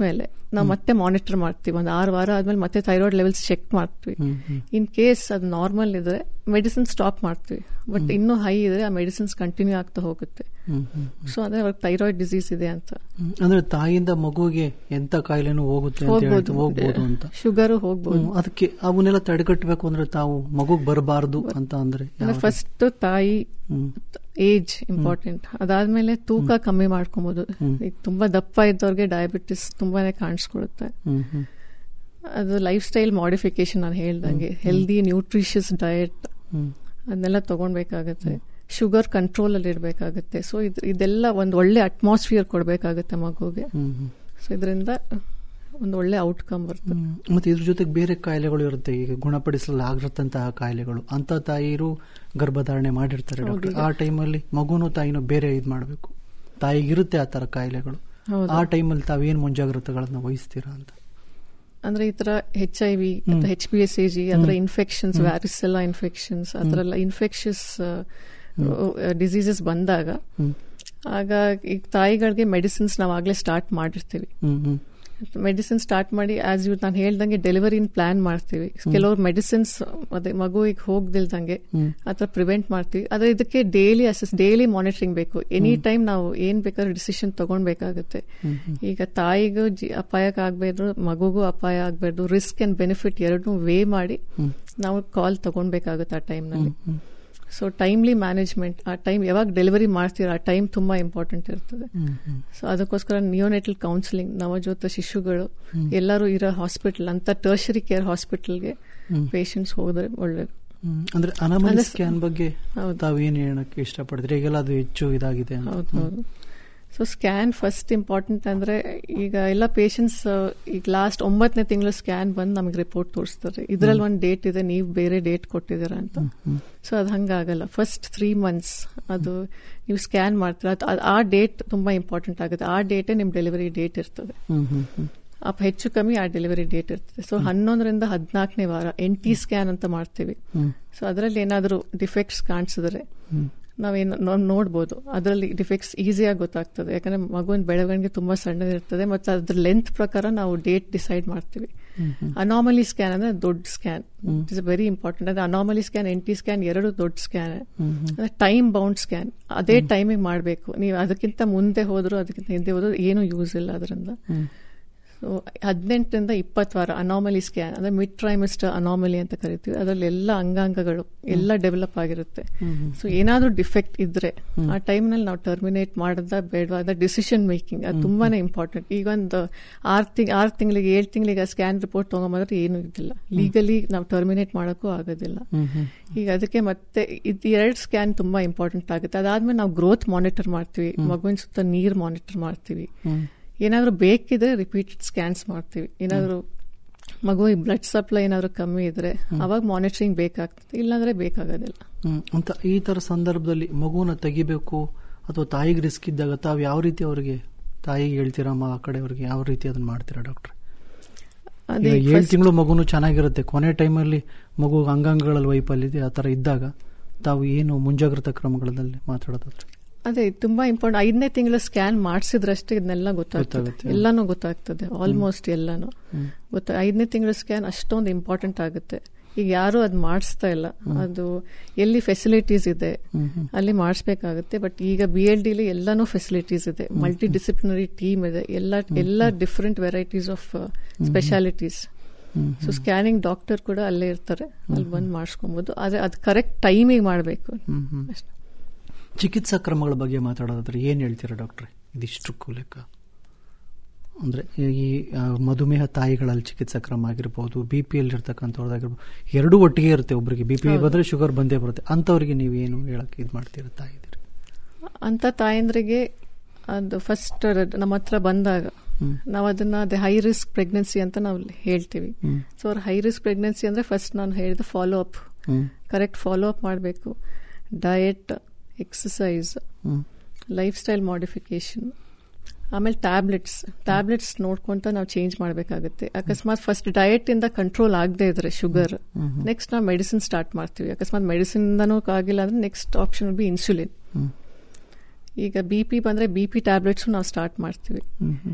ನಾವು ಮತ್ತೆ ಮಾನಿಟರ್ ಮಾಡ್ತೀವಿ ಒಂದು ಆರು ವಾರ ಆದ್ಮೇಲೆ ಮತ್ತೆ ಥೈರಾಯ್ಡ್ ಲೆವೆಲ್ಸ್ ಚೆಕ್ ಮಾಡ್ತೀವಿ ಇನ್ ಕೇಸ್ ಅದು ನಾರ್ಮಲ್ ಇದ್ರೆ ಮೆಡಿಸಿನ್ ಸ್ಟಾಪ್ ಮಾಡ್ತೀವಿ ಬಟ್ ಇನ್ನೂ ಹೈ ಇದ್ರೆ ಆ ಮೆಡಿಸಿನ್ಸ್ ಕಂಟಿನ್ಯೂ ಆಗ್ತಾ ಹೋಗುತ್ತೆ ಹ್ಮ್, ಹ್ಮ್. ಸೊ ಅದೇ ಅವ್ರಿಗೆ ಥೈರಾಯ್ಡ್ ಡಿಸೀಸ್ ಇದೆ ಅಂತ ಹ್ಮ್. ಅಂದ್ರೆ ತಾಯಿಯಿಂದ ಮಗುವಿಗೆ ಎಂತ ಕಾಯಿಲೆನೂ ಹೋಗುತ್ತೆ ಅಂತ ಹೇಳ್ತು ಹೋಗ್ಬೋದು ಅಂತ ಶುಗರು ಹೋಗ್ಬೋದು ಹ್ಮ್, ಅದಕ್ಕೆ ಅವನ್ನೆಲ್ಲ ತಡೆಗಟ್ಟಬೇಕು ಅಂದ್ರೆ ತಾವು ಮಗುಗ್ ಬರಬಾರ್ದು ಅಂತ ಅಂದ್ರೆ ಯಾವ ರೀತಿ? ಫಸ್ಟ್ ತಾಯಿ ಹ್ಮ್. ಏಜ್ ಇಂಪಾರ್ಟೆಂಟ್ ಅದಾದ್ಮೇಲೆ ತೂಕ ಕಮ್ಮಿ ಮಾಡ್ಕೊಬಹುದು ಈಗ ತುಂಬಾ ದಪ್ಪ ಇದ್ದವ್ರಿಗೆ ಡಯಾಬಿಟಿಸ್ ತುಂಬಾನೇ ಕಾಣಿಸ್ಕೊಳುತ್ತೆ ಹ್ಮ್, ಹ್ಮ್. ಅದು ಲೈಫ್ ಸ್ಟೈಲ್ ಮಾಡಿಫಿಕೇಶನ್ ನಾನು ಹೇಳ್ದಂಗೆ ಹೆಲ್ದಿ ನ್ಯೂಟ್ರಿಷಿಯಸ್ ಡಯಟ್ ಹ್ಮ್. ಅದನ್ನೆಲ್ಲ ತಗೊಂಡ್ಬೇಕಾಗತ್ತೆ ಶುಗರ್ ಕಂಟ್ರೋಲ್ ಅಲ್ಲಿ ಇರಬೇಕಾಗುತ್ತೆ ಸೊ ಇದೆಲ್ಲ ಒಂದು ಒಳ್ಳೆ ಅಟ್ಮಾಸ್ಫಿಯರ್ ಕೊಡಬೇಕಾಗುತ್ತೆ ಮಗುಗೆ ಹ್ಮ್, ಹ್ಮ್. ಸೊ ಇದರಿಂದ ಒಂದು ಒಳ್ಳೆ ಔಟ್ಕಮ್ ಬರ್ತದೆ ಹ್ಮ್. ಮತ್ತೆ ಇದ್ರ ಜೊತೆಗೆ ಬೇರೆ ಕಾಯಿಲೆಗಳು ಇರುತ್ತೆ ಈಗ ಗುಣಪಡಿಸಲು ಆಗಿರತಂತಹ ಕಾಯಿಲೆಗಳು ಅಂತ ತಾಯಿರು ಗರ್ಭಧಾರಣೆ ಮಾಡಿರ್ತಾರೆ ಡಾಕ್ಟರ್ ಆ ಟೈಮಲ್ಲಿ ಮಗುನು ತಾಯಿನೂ ಬೇರೆ ಇದ್ ಮಾಡಬೇಕು ತಾಯಿಗಿರುತ್ತೆ ಆ ತರ ಕಾಯಿಲೆಗಳು ಹೌದು. ಆ ಟೈಮಲ್ಲಿ ತಾವೇನ್ ಮುಂಜಾಗ್ರತೆಗಳನ್ನ ವಹಿಸ್ತೀರಾ ಅಂತ ಅಂದ್ರೆ ಈ ತರ H I V H P S A G ಅದರ ಇನ್ಫೆಕ್ಷನ್ಸ್ ವ್ಯಾರಿಸೆಲ್ಲ ಇನ್ಫೆಕ್ಷನ್ಸ್ ಅದರೆಲ್ಲ ಇನ್ಫೆಕ್ಷಸ್ ಡಿಸೀಸಸ್ ಬಂದಾಗ ಹ್ಮ್. ಆಗ ಈಗ ತಾಯಿಗಳಿಗೆ ಮೆಡಿಸಿನ್ಸ್ ನಾವು ಆಗ್ಲೇ ಸ್ಟಾರ್ಟ್ ಮಾಡಿರ್ತೀವಿ ಹ್ಮ್ ಹ್ಮ್ ಮೆಡಿಸಿನ್ ಸ್ಟಾರ್ಟ್ ಮಾಡಿ ಆಸ್ ಯು ನಾನು ಹೇಳ್ದಂಗೆ ಡೆಲಿವರಿನ ಪ್ಲಾನ್ ಮಾಡ್ತೀವಿ ಕೆಲವ್ರು ಮೆಡಿಸಿನ್ಸ್ ಅದೇ ಮಗುವಿಗೆ ಹೋಗ್ದಿಲ್ದಂಗೆ ಆತರ ಪ್ರಿವೆಂಟ್ ಮಾಡ್ತೀವಿ ಆದ್ರೆ ಇದಕ್ಕೆ ಡೈಲಿ ಅಸೆಸ್ ಡೈಲಿ ಮಾನಿಟರಿಂಗ್ ಬೇಕು ಎನಿ ಟೈಮ್ ನಾವು ಏನ್ ಬೇಕಾದ್ರೂ ಡಿಸಿಷನ್ ತಗೊಳ್ಬೇಕಾಗುತ್ತೆ ಈಗ ತಾಯಿಗೂ ಜಿ ಅಪಾಯಕ್ಕೆ ಆಗ್ಬಾರ್ದು ಮಗುಗೂ ಅಪಾಯ ಆಗ್ಬಾರ್ದು ರಿಸ್ಕ್ ಅಂಡ್ ಬೆನಿಫಿಟ್ ಎರಡನ್ನೂ ವೇ ಮಾಡಿ ನಾವು ಕಾಲ್ ತಗೊಳ್ಬೇಕಾಗುತ್ತೆ ಆ ಟೈಮ್ನಲ್ಲಿ ಸೊ ಟೈಮ್ಲಿ ಮ್ಯಾನೇಜ್ಮೆಂಟ್ ಆ ಟೈಮ್ ಯಾವಾಗ ಡೆಲಿವರಿ ಮಾಡ್ತೀರ ಆ ಟೈಮ್ ತುಂಬಾ ಇಂಪಾರ್ಟೆಂಟ್ ಇರ್ತದೆ ಸೊ ಅದಕ್ಕೋಸ್ಕರ ನಿಯೋನೆಟಲ್ ಕೌನ್ಸಿಲಿಂಗ್ ನವಜೋತ ಶಿಶುಗಳು ಎಲ್ಲರೂ ಇರೋ ಹಾಸ್ಪಿಟಲ್ ಅಂತ ಟರ್ಷರಿ ಕೇರ್ ಹಾಸ್ಪಿಟಲ್ಗೆ ಪೇಷಂಟ್ಸ್ ಹೋದ್ರೆ ಒಳ್ಳೇದು ಹ್ಮ್. ಅಂದ್ರೆ ಅನಾಮಲಿ ಅಂದ್ರೆ- ಸ್ಕ್ಯಾನ್ ಬಗ್ಗೆ ಹೌದು. ತಾವೇನ್ ಹೇಳಕ್ಕೆ ಇಷ್ಟಪಡ್ತೀರಿ ಈಗೆಲ್ಲ ಅದು ಹೆಚ್ಚು ಇದಾಗಿದೆ ಅಂತ ಹೌದು ಹೌದು ಸೊ ಸ್ಕ್ಯಾನ್ ಫಸ್ಟ್ ಇಂಪಾರ್ಟೆಂಟ್ ಅಂದ್ರೆ ಈಗ ಎಲ್ಲ ಪೇಷಂಟ್ಸ್ ಈಗ ಲಾಸ್ಟ್ ಒಂಬತ್ತನೇ ತಿಂಗಳು ಸ್ಕ್ಯಾನ್ ಬಂದು ನಮಗೆ ರಿಪೋರ್ಟ್ ತೋರಿಸ್ತಾರೆ ಇದ್ರಲ್ಲಿ ಒಂದು ಡೇಟ್ ಇದೆ ನೀವು ಬೇರೆ ಡೇಟ್ ಕೊಟ್ಟಿದ್ದೀರಾ ಅಂತ ಸೊ ಅದು ಹಂಗಾಗಲ್ಲ ಫಸ್ಟ್ ತ್ರೀ ಮಂತ್ಸ್ ಅದು ನೀವು ಸ್ಕ್ಯಾನ್ ಮಾಡ್ತೀರಾ ಅದ್- ಅದ್- ಆ ಡೇಟ್ ತುಂಬಾ ಇಂಪಾರ್ಟೆಂಟ್ ಆಗುತ್ತೆ ಆ ಡೇಟೇ ನಿಮ್ ಡೆಲಿವರಿ ಡೇಟ್ ಇರ್ತದೆ ಹ್ಮ್ ಹ್ಮ್ ಹ್ಮ್ ಅಪ್ ಹೆಚ್ಚು ಕಮ್ಮಿ ಆ ಡೆಲಿವರಿ ಡೇಟ್ ಇರ್ತದೆ ಸೊ ಹನ್ನೊಂದರಿಂದ ಹದಿನಾಲ್ಕನೇ ವಾರ ಎನ್ ಟಿ ಸ್ಕ್ಯಾನ್ ಅಂತ ಮಾಡ್ತೀವಿ ಸೊ ಅದರಲ್ಲಿ ಏನಾದರೂ ಡಿಫೆಕ್ಟ್ಸ್ ಕಾಣಿಸಿದ್ರೆ ನಾವೇನು ನೋ- ನೋಡ್ಬೋದು ಅದರಲ್ಲಿ ಡಿಫೆಕ್ಟ್ಸ್ ಈಸಿಯಾಗಿ ಗೊತ್ತಾಗ್ತದೆ ಯಾಕಂದ್ರೆ ಮಗುವಿನ ಬೆಳವಣಿಗೆ ತುಂಬಾ ಸಣ್ಣದಿರ್ತದೆ ಮತ್ತು ಅದ್ರ ಲೆಂತ್ ಪ್ರಕಾರ ನಾವು ಡೇಟ್ ಡಿಸೈಡ್ ಮಾಡ್ತೀವಿ ಅನಾಮಲಿ ಸ್ಕ್ಯಾನ್ ಅಂದ್ರೆ ದೊಡ್ಡ scan it is very important ಅಂದ್ರೆ anomaly scan N T scan ಎರಡು ದೊಡ್ಡ ಸ್ಕ್ಯಾನ್ ಅಂದ್ರೆ ಟೈಮ್ ಬೌಂಡ್ ಸ್ಕ್ಯಾನ್ ಅದೇ ಟೈಮಿಗೆ ಮಾಡಬೇಕು ನೀವು ಅದಕ್ಕಿಂತ ಮುಂದೆ ಹೋದ್ರು ಅದಕ್ಕಿಂತ ಹಿಂದೆ ಹೋದ್ರು ಏನೂ ಯೂಸ್ ಇಲ್ಲ ಅದರಿಂದ ಸೊ ಹದಿನೆಂಟರಿಂದ ಇಪ್ಪತ್ತು ವಾರ ಅನಾಮಲಿ ಸ್ಕ್ಯಾನ್ ಅಂದ್ರೆ ಮಿಡ್ ಟ್ರೈಮಿಸ್ಟರ್ ಅನಾಮಲಿ ಅಂತ ಕರಿತೀವಿ ಅದರಲ್ಲಿ ಎಲ್ಲ ಅಂಗಾಂಗಗಳು ಎಲ್ಲ ಡೆವಲಪ್ ಆಗಿರುತ್ತೆ ಸೊ ಏನಾದ್ರೂ ಡಿಫೆಕ್ಟ್ ಇದ್ರೆ ಆ ಟೈಮ್ನಲ್ಲಿ ನಾವು ಟರ್ಮಿನೇಟ್ ಮಾಡದ ಬೇಡವಾದ ಡಿಸಿಷನ್ ಮೇಕಿಂಗ್ ಅದು ತುಂಬಾನೇ ಇಂಪಾರ್ಟೆಂಟ್ ಈಗ ಒಂದು ಆರು ತಿಂಗ್ ಆರು ತಿಂಗಳಿಗೆ ಏಳು ತಿಂಗಳಿಗೆ ಸ್ಕ್ಯಾನ್ ರಿಪೋರ್ಟ್ ತಗೊಂಬಂದ್ರೆ ಏನೂ ಇದ್ದಿಲ್ಲ ಲೀಗಲಿ ನಾವು ಟರ್ಮಿನೇಟ್ ಮಾಡೋಕ್ಕೂ ಆಗೋದಿಲ್ಲ ಈಗ ಅದಕ್ಕೆ ಮತ್ತೆ ಇದು ಎರಡು ಸ್ಕ್ಯಾನ್ ತುಂಬಾ ಇಂಪಾರ್ಟೆಂಟ್ ಆಗುತ್ತೆ ಅದಾದ್ಮೇಲೆ ನಾವು ಗ್ರೋತ್ ಮಾನಿಟರ್ ಮಾಡ್ತೀವಿ ಮಗುವಿನ ಸುತ್ತ ನೀರ್ ಮಾನಿಟರ್ ಮಾಡ್ತೀವಿ ಏನಾದರೂ ಬೇಕಿದ್ರೆ ರಿಪೀಟೆಡ್ ಸ್ಕ್ಯಾನ್ಸ್ ಮಾಡ್ತೀವಿ ಏನಾದರೂ ಮಗುವಿಗೆ ಬ್ಲಡ್ ಸಪ್ಲೈ ಏನಾದರೂ ಕಮ್ಮಿ ಇದ್ರೆ ಅವಾಗ ಮಾನಿಟರಿಂಗ್ ಬೇಕಾಗ್ತದೆ ಇಲ್ಲಾಂದ್ರೆ ಬೇಕಾಗೋದಿಲ್ಲ ಹ್ಮ್. ಅಂತ ಈ ತರ ಸಂದರ್ಭದಲ್ಲಿ ಮಗುವನ್ನ ತೆಗಿಬೇಕು ಅಥವಾ ತಾಯಿಗೆ ರಿಸ್ಕ್ ಇದ್ದಾಗ ತಾವು ಯಾವ ರೀತಿ ಅವರಿಗೆ ತಾಯಿಗೆ ಹೇಳ್ತೀರಾ ಅಮ್ಮ ಆ ಕಡೆಯವ್ರಿಗೆ ಯಾವ ರೀತಿ ಅದನ್ನ ಮಾಡ್ತೀರಾ ಡಾಕ್ಟರ್ ಅದೇ ಏಳು ತಿಂಗಳು ಮಗುನು ಚೆನ್ನಾಗಿರುತ್ತೆ ಕೊನೆ ಟೈಮಲ್ಲಿ ಮಗು ಅಂಗಾಂಗಗಳಲ್ಲಿ ವೈಫಲ್ಯ ಆ ತರ ಇದ್ದಾಗ ತಾವು ಏನು ಮುಂಜಾಗ್ರತಾ ಕ್ರಮಗಳಲ್ಲಿ ಮಾತಾಡೋದಾದ್ರೆ ಅದೇ ತುಂಬಾ ಇಂಪಾರ್ಟೆಂಟ್ ಐದನೇ ತಿಂಗಳ ಸ್ಕ್ಯಾನ್ ಮಾಡಿಸಿದ್ರಷ್ಟೇ ಇದನ್ನೆಲ್ಲ ಗೊತ್ತಾಗ್ತದೆ ಗೊತ್ತಾಗುತ್ತೆ. ಎಲ್ಲಾನು ಗೊತ್ತಾಗ್ತದೆ ಆಲ್ಮೋಸ್ಟ್ ಎಲ್ಲಾನು ಗೊತ್ತಾ ಐದನೇ ತಿಂಗಳ ಸ್ಕ್ಯಾನ್ ಅಷ್ಟೊಂದು ಇಂಪಾರ್ಟೆಂಟ್ ಆಗುತ್ತೆ ಈಗ ಯಾರು ಅದು ಮಾಡಿಸ್ತಾ ಇಲ್ಲ ಅದು ಎಲ್ಲಿ ಫೆಸಿಲಿಟೀಸ್ ಇದೆ ಅಲ್ಲಿ ಮಾಡಿಸ್ಬೇಕಾಗುತ್ತೆ ಬಟ್ ಈಗ ಬಿ ಎಲ್ ಡಿಲಿ ಎಲ್ಲಾನು ಫೆಸಿಲಿಟೀಸ್ ಇದೆ ಮಲ್ಟಿ ಡಿಸಿಪ್ಲಿನರಿ ಟೀಮ್ ಇದೆ ಎಲ್ಲ ಎಲ್ಲ different varieties of specialities so scanning doctor ಕೂಡ ಅಲ್ಲೇ ಇರ್ತಾರೆ ಅಲ್ಲಿ ಬಂದು ಮಾಡಿಸ್ಕೊಬಹುದು ಆದ್ರೆ ಅದು ಕರೆಕ್ಟ್ ಟೈಮಿಗೆ ಮಾಡಬೇಕು ಹ್ಮ್ ಹ್ಮ್ ಚಿಕಿತ್ಸಾ ಕ್ರಮಗಳ ಬಗ್ಗೆ ಮಾತಾಡೋದಾದ್ರೆ ಏನ್ ಹೇಳ್ತೀರಾ ಡಾಕ್ಟ್ರೆ ಇದಿಷ್ಟಕ್ಕೂ ಲೆಕ್ಕ ಅಂದ್ರೆ ಈ ಆ, ಮಧುಮೇಹ ತಾಯಿಗಳಲ್ಲಿ ಚಿಕಿತ್ಸಾ ಕ್ರಮ ಆಗಿರ್ಬೋದು ಬಿ ಪಿ ಎಲ್ ಇರ್ತಕ್ಕಂಥವ್ರದ್ದಾಗಿರ್ಬೋದು ಎರಡೂ ಒಟ್ಟಿಗೆ ಇರುತ್ತೆ ಒಬ್ಬರಿಗೆ ಬಿ ಪಿ ಬಂದ್ರೆ ಶುಗರ್ ಬಂದೇ ಬರುತ್ತೆ ಅಂತವ್ರಿಗೆ ನೀವೇನು ಹೇಳಕ್ ಇದು ಮಾಡ್ತೀರಾ ತಾಯಿದಿರಿ ಅಂತ ತಾಯಂದ್ರಿಗೆ ಅದು ಫಸ್ಟ್ ನಮ್ಮ ಹತ್ರ ಬಂದಾಗ ನಾವು ಅದನ್ನ ಅದೇ ಹೈ ರಿಸ್ಕ್ ಪ್ರೆಗ್ನೆನ್ಸಿ ಅಂತ ನಾವು ಹೇಳ್ತೀವಿ ಸೊ ಅವ್ರ ಹೈ ರಿಸ್ಕ್ ಪ್ರೆಗ್ನೆನ್ಸಿ ಅಂದ್ರೆ ಫಸ್ಟ್ ನಾನು ಹೇಳಿದ follow up correct follow up ಮಾಡಬೇಕು diet exercise lifestyle modification ಆಮೇಲೆ ಟ್ಯಾಬ್ಲೆಟ್ಸ್ ಟ್ಯಾಬ್ಲೆಟ್ಸ್ ನೋಡ್ಕೊಂತ ನಾವು ಚೇಂಜ್ ಮಾಡಬೇಕಾಗುತ್ತೆ ಅಕಸ್ಮಾತ್ ಫಸ್ಟ್ ಡಯಟ್ ಇಂದ ಕಂಟ್ರೋಲ್ ಆಗದೆ ಇದ್ರೆ ಶುಗರ್ ನೆಕ್ಸ್ಟ್ ನಾವು ಮೆಡಿಸಿನ್ ಸ್ಟಾರ್ಟ್ ಮಾಡ್ತೀವಿ ಅಕಸ್ಮಾತ್ ಮೆಡಿಸಿನ್ ಇಂದನೂ ಆಗಿಲ್ಲ ಅಂದ್ರೆ ನೆಕ್ಸ್ಟ್ ಆಪ್ಷನ್ ಬಿ ಇನ್ಸುಲಿನ್ ಈಗ ಬಿ ಪಿ ಬಂದ್ರೆ ಬಿ ಪಿ ಟ್ಯಾಬ್ಲೆಟ್ಸ್ ನಾವು ಸ್ಟಾರ್ಟ್ ಮಾಡ್ತೀವಿ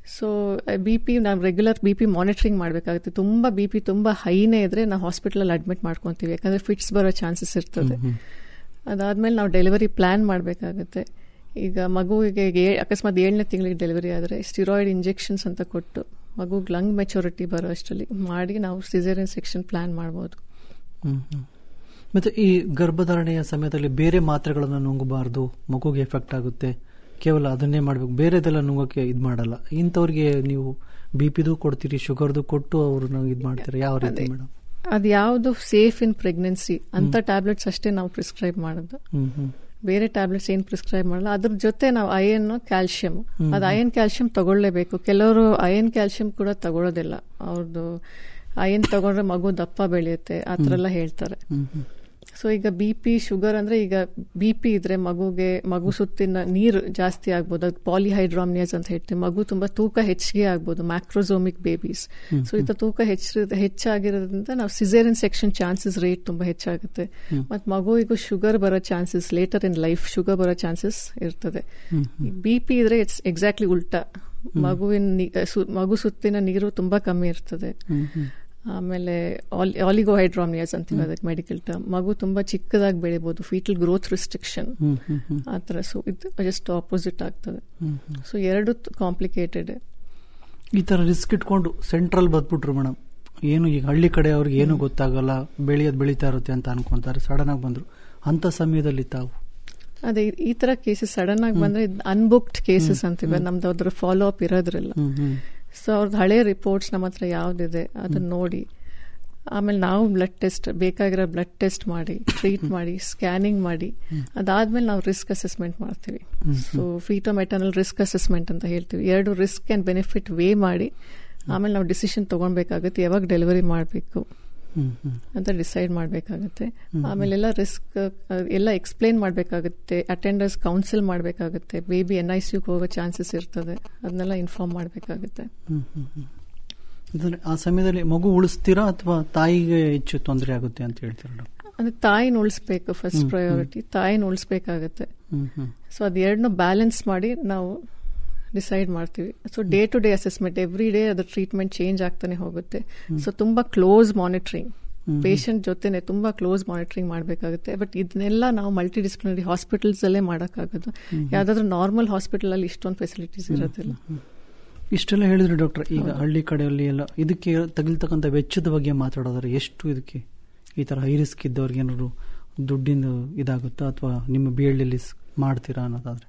ಸೊ ಬಿ ಪಿ ನಾವು ರೆಗ್ಯುಲರ್ ಬಿ ಪಿ ಮಾನಿಟರಿಂಗ್ ಮಾಡಬೇಕಾಗುತ್ತೆ ತುಂಬ ಬಿ ಪಿ ತುಂಬ ಹೈನೇ ಇದ್ರೆ ನಾವು ಹಾಸ್ಪಿಟಲಲ್ಲಿ ಅಡ್ಮಿಟ್ ಮಾಡ್ಕೊತೀವಿ ಯಾಕಂದ್ರೆ ಫಿಟ್ಸ್ ಬರೋ ಚಾನ್ಸಸ್ ಇರ್ತದೆ ಅದಾದ್ಮೇಲೆ ನಾವು ಡೆಲಿವರಿ ಪ್ಲಾನ್ ಮಾಡಬೇಕಾಗುತ್ತೆ ಈಗ ಮಗುವಿಗೆ ಏ- ಅಕಸ್ಮಾತ್ ಏಳನೇ ತಿಂಗಳಿಗೆ ಡೆಲಿವರಿ ಆದರೆ ಸ್ಟಿರಾಯ್ಡ್ ಇಂಜೆಕ್ಷನ್ಸ್ ಅಂತ ಕೊಟ್ಟು ಮಗುಗೆ ಲಂಗ್ ಮೆಚುರಿಟಿ ಬರೋ ಅಷ್ಟರಲ್ಲಿ ಮಾಡಿ ನಾವು ಸಿಸೇರಿಯನ್ ಸೆಕ್ಷನ್ ಪ್ಲಾನ್ ಮಾಡ್ಬೋದು ಹ್ಮ್, ಹ್ಮ್. ಮತ್ತೆ ಈ ಗರ್ಭಧಾರಣೆಯ ಸಮಯದಲ್ಲಿ ಬೇರೆ ಮಾತ್ರೆಗಳನ್ನು ನುಂಗಬಾರ್ದು ಮಗುಗೆ ಎಫೆಕ್ಟ್ ಆಗುತ್ತೆ ಕೇವಲ ಅದನ್ನೇ ಮಾಡ್ಬೇಕು ಬೇರೆದೆಲ್ಲ ನುಂಗಕ್ಕೆ ಇದು ಮಾಡಲ್ಲ ಇಂಥವ್ರಿಗೆ ನೀವು ಬಿ ಪಿದು ಕೊಡ್ತೀರಿ ಶುಗರ್ದು ಕೊಟ್ಟು ಅವ್ರನ್ನ ಇದು ಮಾಡ್ತೀರಾ ಯಾವ ರೀತಿ ಮೇಡಮ್ ಅದು ಯಾವುದು ಸೇಫ್ ಇನ್ ಪ್ರೆಗ್ನೆನ್ಸಿ ಅಂತ ಟ್ಯಾಬ್ಲೆಟ್ಸ್ ಅಷ್ಟೇ ನಾವು ಪ್ರಿಸ್ಕ್ರೈಬ್ ಮಾಡೋದು ಹ್ಮ್ ಹ್ಮ್ ಬೇರೆ ಟ್ಯಾಬ್ಲೆಟ್ಸ್ ಏನ್ ಪ್ರಿಸ್ಕ್ರೈಬ್ ಮಾಡಲ್ಲ ಅದ್ರ ಜೊತೆ ನಾವು ಅಯನ್ ಕ್ಯಾಲ್ಸಿಯಂ ಅದು ಅಯನ್ ಕ್ಯಾಲ್ಸಿಯಂ ತಗೊಳ್ಳೇಬೇಕು ಕೆಲವರು ಅಯನ್ ಕ್ಯಾಲ್ಸಿಯಂ ಕೂಡ ತಗೊಳ್ಳೋದಿಲ್ಲ ಅವ್ರದ್ದು ಅಯನ್ ತಗೊಂಡ್ರೆ ಮಗು ದಪ್ಪ ಬೆಳೆಯುತ್ತೆ ಆ ಥರ ಎಲ್ಲ ಹೇಳ್ತಾರೆ ಹ್ಮ್ ಹ್ಮ್ ಸೊ ಈಗ ಬಿ ಪಿ ಶುಗರ್ ಅಂದ್ರೆ ಈಗ ಬಿ ಪಿ ಇದ್ರೆ ಮಗುಗೆ ಮಗು ಸುತ್ತಿನ ನೀರು ಜಾಸ್ತಿ ಆಗ್ಬೋದು ಅದು ಪಾಲಿಹೈಡ್ರಾಮ್ನಿಯಸ್ ಅಂತ ಹೇಳ್ತೀವಿ ಮಗು ತುಂಬಾ ತೂಕ ಹೆಚ್ಚಿಗೆ ಆಗ್ಬೋದು ಮ್ಯಾಕ್ರೋಸೋಮಿಕ್ ಬೇಬೀಸ್ ಸೊ ಇತ ತೂಕ ಹೆಚ್ಚ ಹೆಚ್ಚಾಗಿರೋದ್ರಿಂದ ನಾವು ಸಿಸೇರಿಯನ್ ಸೆಕ್ಷನ್ ಚಾನ್ಸಸ್ ರೇಟ್ ತುಂಬಾ ಹೆಚ್ಚಾಗುತ್ತೆ ಮತ್ತು ಮಗುವಿಗೂ ಶುಗರ್ ಬರೋ chances later in life sugar ಬರೋ ಚಾನ್ಸಸ್ ಇರ್ತದೆ ಬಿ ಪಿ ಇದ್ರೆ ಇಟ್ಸ್ ಎಕ್ಸಾಕ್ಟ್ಲಿ ಉಲ್ಟಾ ಮಗುವಿನ ನಿ- ಸು- ಮಗು ಸುತ್ತಿನ ನೀರು ತುಂಬಾ ಕಮ್ಮಿ ಇರ್ತದೆ ಹ್ಮ್ ಹ್ಮ್ ಆಮೇಲೆ ಆಲಿಗೋಹೈಡ್ರಾಮಿಯಾಸ್ ಅಂತೀವಿ ಅದಕ್ಕೆ ಮೆಡಿಕಲ್ ಟರ್ಮ್ ಮಗು ತುಂಬಾ ಚಿಕ್ಕದಾಗಿ ಬೆಳಿಬಹುದು ಫೀಟಲ್ ಗ್ರೋತ್ ರಿಸ್ಟ್ರಿಕ್ಷನ್ ಹ್ಮ್ ಹ್ಮ್ ಹ್ಮ್ ಆ ಥರ ಸೊ ಇದು ಜಸ್ಟ್ ಆಪೋಸಿಟ್ ಆಗ್ತದೆ ಹ್ಮ್ ಹ್ಮ್. ಸೊ ಎರಡು ಕಾಂಪ್ಲಿಕೇಟೆಡ್ ಈ ತರ ರಿಸ್ಕ್ ಇಟ್ಕೊಂಡು ಸೆಂಟ್ರಲ್ ಬಂದ್ಬಿಟ್ರು ಮೇಡಮ್ ಏನು ಈಗ ಹಳ್ಳಿ ಕಡೆ ಅವ್ರಿಗೆ ಏನು ಗೊತ್ತಾಗಲ್ಲ ಬೆಳೆಯೋದು ಬೆಳೀತಾ ಇರುತ್ತೆ ಅಂತ ಅನ್ಕೊಂತಾರೆ ಸಡನ್ ಆಗಿ ಬಂದ್ರು ಅಂತ ಸಮಯದಲ್ಲಿ ತಾವು ಅದೇ ಈ- ಈ ತರ ಕೇಸಸ್ ಸಡನ್ ಆಗಿ ಬಂದ್ರೆ ಅನ್ಬುಕ್ಡ್ ಕೇಸಸ್ ಅಂತೀವಿ ನಮ್ದು ಅದ್ರ ಫಾಲೋ ಅಪ್ ಇರೋದ್ರಿಲ್ಲ ಹ್ಮ್ ಹ್ಮ್ ಸೊ ಅವ್ರದ್ದು ಹಳೆ ರಿಪೋರ್ಟ್ಸ್ ನಮ್ಮ ಹತ್ರ ಯಾವ್ದಿದೆ ಅದನ್ನ ನೋಡಿ ಆಮೇಲೆ ನಾವು ಬ್ಲಡ್ ಟೆಸ್ಟ್ ಬೇಕಾಗಿರೋ ಬ್ಲಡ್ ಟೆಸ್ಟ್ ಮಾಡಿ ಟ್ರೀಟ್ ಮಾಡಿ ಸ್ಕ್ಯಾನಿಂಗ್ ಮಾಡಿ ಅದಾದ್ಮೇಲೆ ನಾವು ರಿಸ್ಕ್ ಅಸೆಸ್ಮೆಂಟ್ ಮಾಡ್ತೀವಿ ಸೊ ಫೀಟೋಮೆಟನಲ್ ರಿಸ್ಕ್ ಅಸೆಸ್ಮೆಂಟ್ ಅಂತ ಹೇಳ್ತೀವಿ ಎರಡು ರಿಸ್ಕ್ ಅಂಡ್ ಬೆನಿಫಿಟ್ ವೇ ಮಾಡಿ ಆಮೇಲೆ ನಾವು ಡಿಸಿಷನ್ ತಗೊಳ್ಬೇಕಾಗುತ್ತೆ ಯಾವಾಗ ಡೆಲಿವರಿ ಮಾಡಬೇಕು ಹ್ಮ್ ಹ್ಮ್ ಅಂತ ಡಿಸೈಡ್ ಮಾಡಬೇಕಾಗುತ್ತೆ ಆಮೇಲೆ ಎಲ್ಲ ರಿಸ್ಕ್ ಎಲ್ಲ ಎಕ್ಸ್ಪ್ಲೇನ್ ಮಾಡಬೇಕಾಗುತ್ತೆ ಅಟೆಂಡರ್ಸ್ ಕೌನ್ಸಿಲ್ ಮಾಡಬೇಕಾಗುತ್ತೆ ಬೇಬಿ ಎನ್ ಐ ಸಿಗೆ ಹೋಗೋ ಚಾನ್ಸಸ್ ಇರ್ತದೆ ಅದನ್ನೆಲ್ಲ ಇನ್ಫಾರ್ಮ್ ಮಾಡಬೇಕಾಗುತ್ತೆ ಹ್ಮ್ ಹ್ಮ್ ಹ್ಮ್. ಅಂದ್ರೆ ಆ ಸಮಯದಲ್ಲಿ ಮಗು ಉಳಿಸ್ತೀರಾ ಅಥವಾ ತಾಯಿಗೆ ಹೆಚ್ಚು ತೊಂದರೆ ಆಗುತ್ತೆ ಅಂತ ಹೇಳ್ತೀರಾ ಡಾಕ್ಟರ್ ಅಂದ್ರೆ ತಾಯಿನ ಉಳಿಸ್ಬೇಕು ಫಸ್ಟ್ ಪ್ರಯಾರಿಟಿ ತಾಯಿನ ಉಳಿಸ್ಬೇಕಾಗತ್ತೆ ಹ್ಮ್ ಹ್ಮ್ ಸೊ ಅದೆರಡನ್ನ ಬ್ಯಾಲೆನ್ಸ್ ಮಾಡಿ ನಾವು ಡಿಸೈಡ್ ಮಾಡ್ತೀವಿ so day to day assessment every day ಅದ್ರ ಟ್ರೀಟ್ಮೆಂಟ್ ಚೇಂಜ್ ಆಗ್ತಾನೆ ಹೋಗುತ್ತೆ ಸೊ ತುಂಬಾ ಕ್ಲೋಸ್ ಮಾನಿಟರಿಂಗ್ ಪೇಷಂಟ್ ಜೊತೆನೆ ತುಂಬಾ ಕ್ಲೋಸ್ ಮಾನಿಟರಿಂಗ್ ಮಾಡಬೇಕಾಗುತ್ತೆ ಬಟ್ ಇದನ್ನೆಲ್ಲ ನಾವು ಮಲ್ಟಿ ಡಿಸಿಪ್ಲಿನರಿ ಹಾಸ್ಪಿಟಲ್ಸ್ ಅಲ್ಲೇ ಮಾಡೋಕ್ಕಾಗೋದು ಯಾವ್ದಾದ್ರು ನಾರ್ಮಲ್ ಹಾಸ್ಪಿಟಲ್ ಅಲ್ಲಿ ಇಷ್ಟೊಂದು ಫೆಸಿಲಿಟೀಸ್ ಇರೋದಿಲ್ಲ ಇಷ್ಟೆಲ್ಲ ಹೇಳಿದ್ರು ಡಾಕ್ಟರ್ ಈಗ ಹಳ್ಳಿ ಕಡೆಯಲ್ಲಿ ಎಲ್ಲ ಇದಕ್ಕೆ ತಗಿಲ್ತಕ್ಕಂಥ ವೆಚ್ಚದ ಬಗ್ಗೆ ಮಾತಾಡೋದಾದ್ರೆ ಎಷ್ಟು ಇದಕ್ಕೆ ಈ ತರ ಹೈ ರಿಸ್ಕ್ ಇದ್ದವ್ರಿಗೆ ಏನಾದ್ರು ದುಡ್ಡಿನ ಇದಾಗುತ್ತಾ ಅಥವಾ ನಿಮ್ಮ ಬಿ ಎಲ್ ಮಾಡ್ತೀರಾ ಅನ್ನೋದಾದ್ರೆ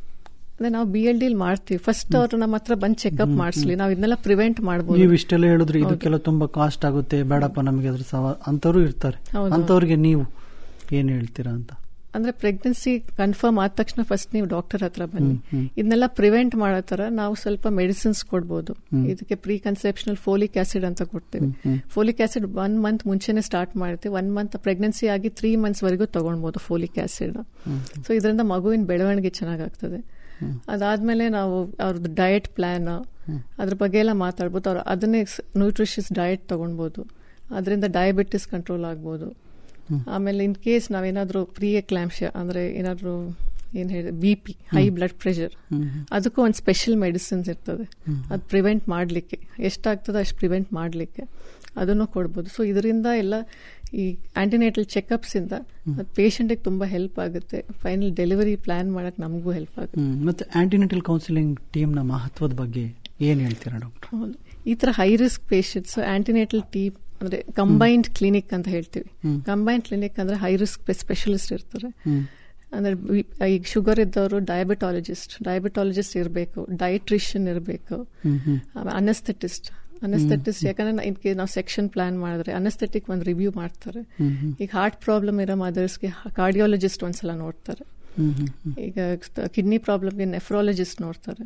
ಅದೇ ನಾವು ಬಿ ಎಲ್ ಡಿಲ್ ಮಾಡ್ತೀವಿ ಫಸ್ಟ್ ಅವ್ರು ನಮ್ಮ ಹತ್ರ ಬಂದು ಚೆಕ್ಅಪ್ ಮಾಡಿಸ್ಲಿ ನಾವು ಇದನ್ನೆಲ್ಲ ಪ್ರಿವೆಂಟ್ ಮಾಡ್ಬೋದು ನೀವು ಇಷ್ಟೆಲ್ಲ ಹೇಳಿದ್ರೆ ಇದಕ್ಕೆಲ್ಲ ತುಂಬಾ ಕಾಸ್ಟ್ ಆಗುತ್ತೆ ಬೇಡಪ್ಪ ನಮಗೆ ಅದ್ರ ಸವ ಅಂತವ್ರು ಇರ್ತಾರೆ ಹೌದು. ಅಂತವ್ರಿಗೆ ನೀವು ಏನ್ ಹೇಳ್ತೀರಾ ಅಂತ ಅಂದ್ರೆ ಪ್ರೆಗ್ನೆನ್ಸಿ ಕನ್ಫರ್ಮ್ ಆದ ತಕ್ಷಣ ಫಸ್ಟ್ ನೀವು ಡಾಕ್ಟರ್ ಹತ್ರ ಬನ್ನಿ ಇದನ್ನೆಲ್ಲ ಪ್ರಿವೆಂಟ್ ಮಾಡೋ ತರ ನಾವು ಸ್ವಲ್ಪ ಮೆಡಿಸಿನ್ಸ್ ಕೊಡ್ಬೋದು ಇದಕ್ಕೆ ಪ್ರೀ ಕನ್ಸೆಪ್ಷನಲ್ ಫೋಲಿಕ್ ಆಸಿಡ್ ಅಂತ ಕೊಡ್ತೀವಿ ಫೋಲಿಕ್ ಆಸಿಡ್ ಒನ್ ಮಂತ್ ಮುಂಚೆನೆ ಸ್ಟಾರ್ಟ್ ಮಾಡ್ತೀವಿ ಒನ್ ಮಂತ್ ಪ್ರೆಗ್ನೆನ್ಸಿ ಆಗಿ ತ್ರೀ ಮಂತ್ಸ್ ವರೆಗೂ ತಗೊಳ್ಬಹುದು ಫೋಲಿಕ್ ಆಸಿಡ್ ಸೊ ಇದರಿಂದ ಮಗುವಿನ ಬೆಳವಣಿಗೆ ಚೆನ್ನಾಗಾಗ್ತದೆ ಅದಾದ್ಮೇಲೆ ನಾವು ಅವ್ರದ್ದು ಡಯಟ್ ಪ್ಲಾನ್ ಅದ್ರ ಬಗ್ಗೆ ಎಲ್ಲ ಮಾತಾಡ್ಬೋದು ಅವ್ರು ಅದನ್ನೇ ನ್ಯೂಟ್ರಿಷಿಯಸ್ ಡಯಟ್ ತಗೊಳ್ಬೋದು ಅದರಿಂದ ಡಯಾಬಿಟಿಸ್ ಕಂಟ್ರೋಲ್ ಆಗ್ಬೋದು ಆಮೇಲೆ ಇನ್ ಕೇಸ್ ನಾವೇನಾದ್ರೂ ಪ್ರೀ ಎಕ್ಲಾಂಶ ಅಂದ್ರೆ ಏನಾದ್ರೂ ಏನ್ ಹೇಳಿ B P high blood pressure ಅದಕ್ಕೂ ಒಂದು ಸ್ಪೆಷಲ್ ಮೆಡಿಸಿನ್ಸ್ ಇರ್ತದೆ ಅದು ಪ್ರಿವೆಂಟ್ ಮಾಡಲಿಕ್ಕೆ ಎಷ್ಟಾಗ್ತದೆ ಅಷ್ಟು ಪ್ರಿವೆಂಟ್ ಮಾಡಲಿಕ್ಕೆ ಅದನ್ನು ಕೊಡ್ಬೋದು ಸೊ ಇದರಿಂದ ಎಲ್ಲ ಈ ಆಂಟಿನೇಟಲ್ ಚೆಕಪ್ಸ್ ಇಂದ ಪೇಷಂಟಿಗೆ ತುಂಬಾ ಹೆಲ್ಪ್ ಆಗುತ್ತೆ ಫೈನಲ್ ಡೆಲಿವರಿ ಪ್ಲಾನ್ ಮಾಡಕ್ ನಮಗೂ ಹೆಲ್ಪ್ ಆಗುತ್ತೆ ಹ್ಮ್. ಮತ್ತೆ ಆಂಟಿನೆಟಲ್ ಕೌನ್ಸಿಲಿಂಗ್ ಟೀಮ್ನ ಮಹತ್ವದ ಬಗ್ಗೆ ಏನ್ ಹೇಳ್ತೀರಾ ಡಾಕ್ಟರ್ ಹೌದು. ಈ ತರ high risk patients antenatal team ಅಂದ್ರೆ ಕಂಬೈನ್ಡ್ ಕ್ಲಿನಿಕ್ ಅಂತ ಹೇಳ್ತೀವಿ ಕಂಬೈನ್ಡ್ ಕ್ಲಿನಿಕ್ ಅಂದ್ರೆ ಹೈ ರಿಸ್ಕ್ ಸ್ಪೆಷಲಿಸ್ಟ್ ಇರ್ತಾರೆ ಅಂದ್ರೆ ವಿ- ಈಗ ಶುಗರ್ ಇದ್ದವರು ಡಯಾಬಿಟಾಲಜಿಸ್ಟ್ ಡಯಾಬಿಟಾಲಜಿಸ್ಟ್ ಇರಬೇಕು ಡಯಟ್ರಿಷಿಯನ್ ಇರಬೇಕು ಅನಸ್ಥೆಟಿಸ್ಟ್ ಅನಸ್ಥೆಟಿಸ್ಟ್ ಯಾಕಂದ್ರೆ ಇನ್ ಕೇಸ್ ನಾವು ಸೆಕ್ಷನ್ ಪ್ಲಾನ್ ಮಾಡಿದ್ರೆ ಅನಸ್ಥೆಟಿಕ್ ಒಂದು ರಿವ್ಯೂ ಮಾಡ್ತಾರೆ ಈಗ ಹಾರ್ಟ್ ಪ್ರಾಬ್ಲಮ್ ಇರೋ ಮದರ್ಸ್ಗೆ ಕಾರ್ಡಿಯಾಲಜಿಸ್ಟ್ ಒಂದ್ಸಲ ನೋಡ್ತಾರೆ ಹ್ಮ್ ಹ್ಮ್ ಹ್ಮ್. ಈಗ ಕಿಡ್ನಿ ಪ್ರಾಬ್ಲಮ್ಗೆ ನೆಫ್ರಾಲಜಿಸ್ಟ್ ನೋಡ್ತಾರೆ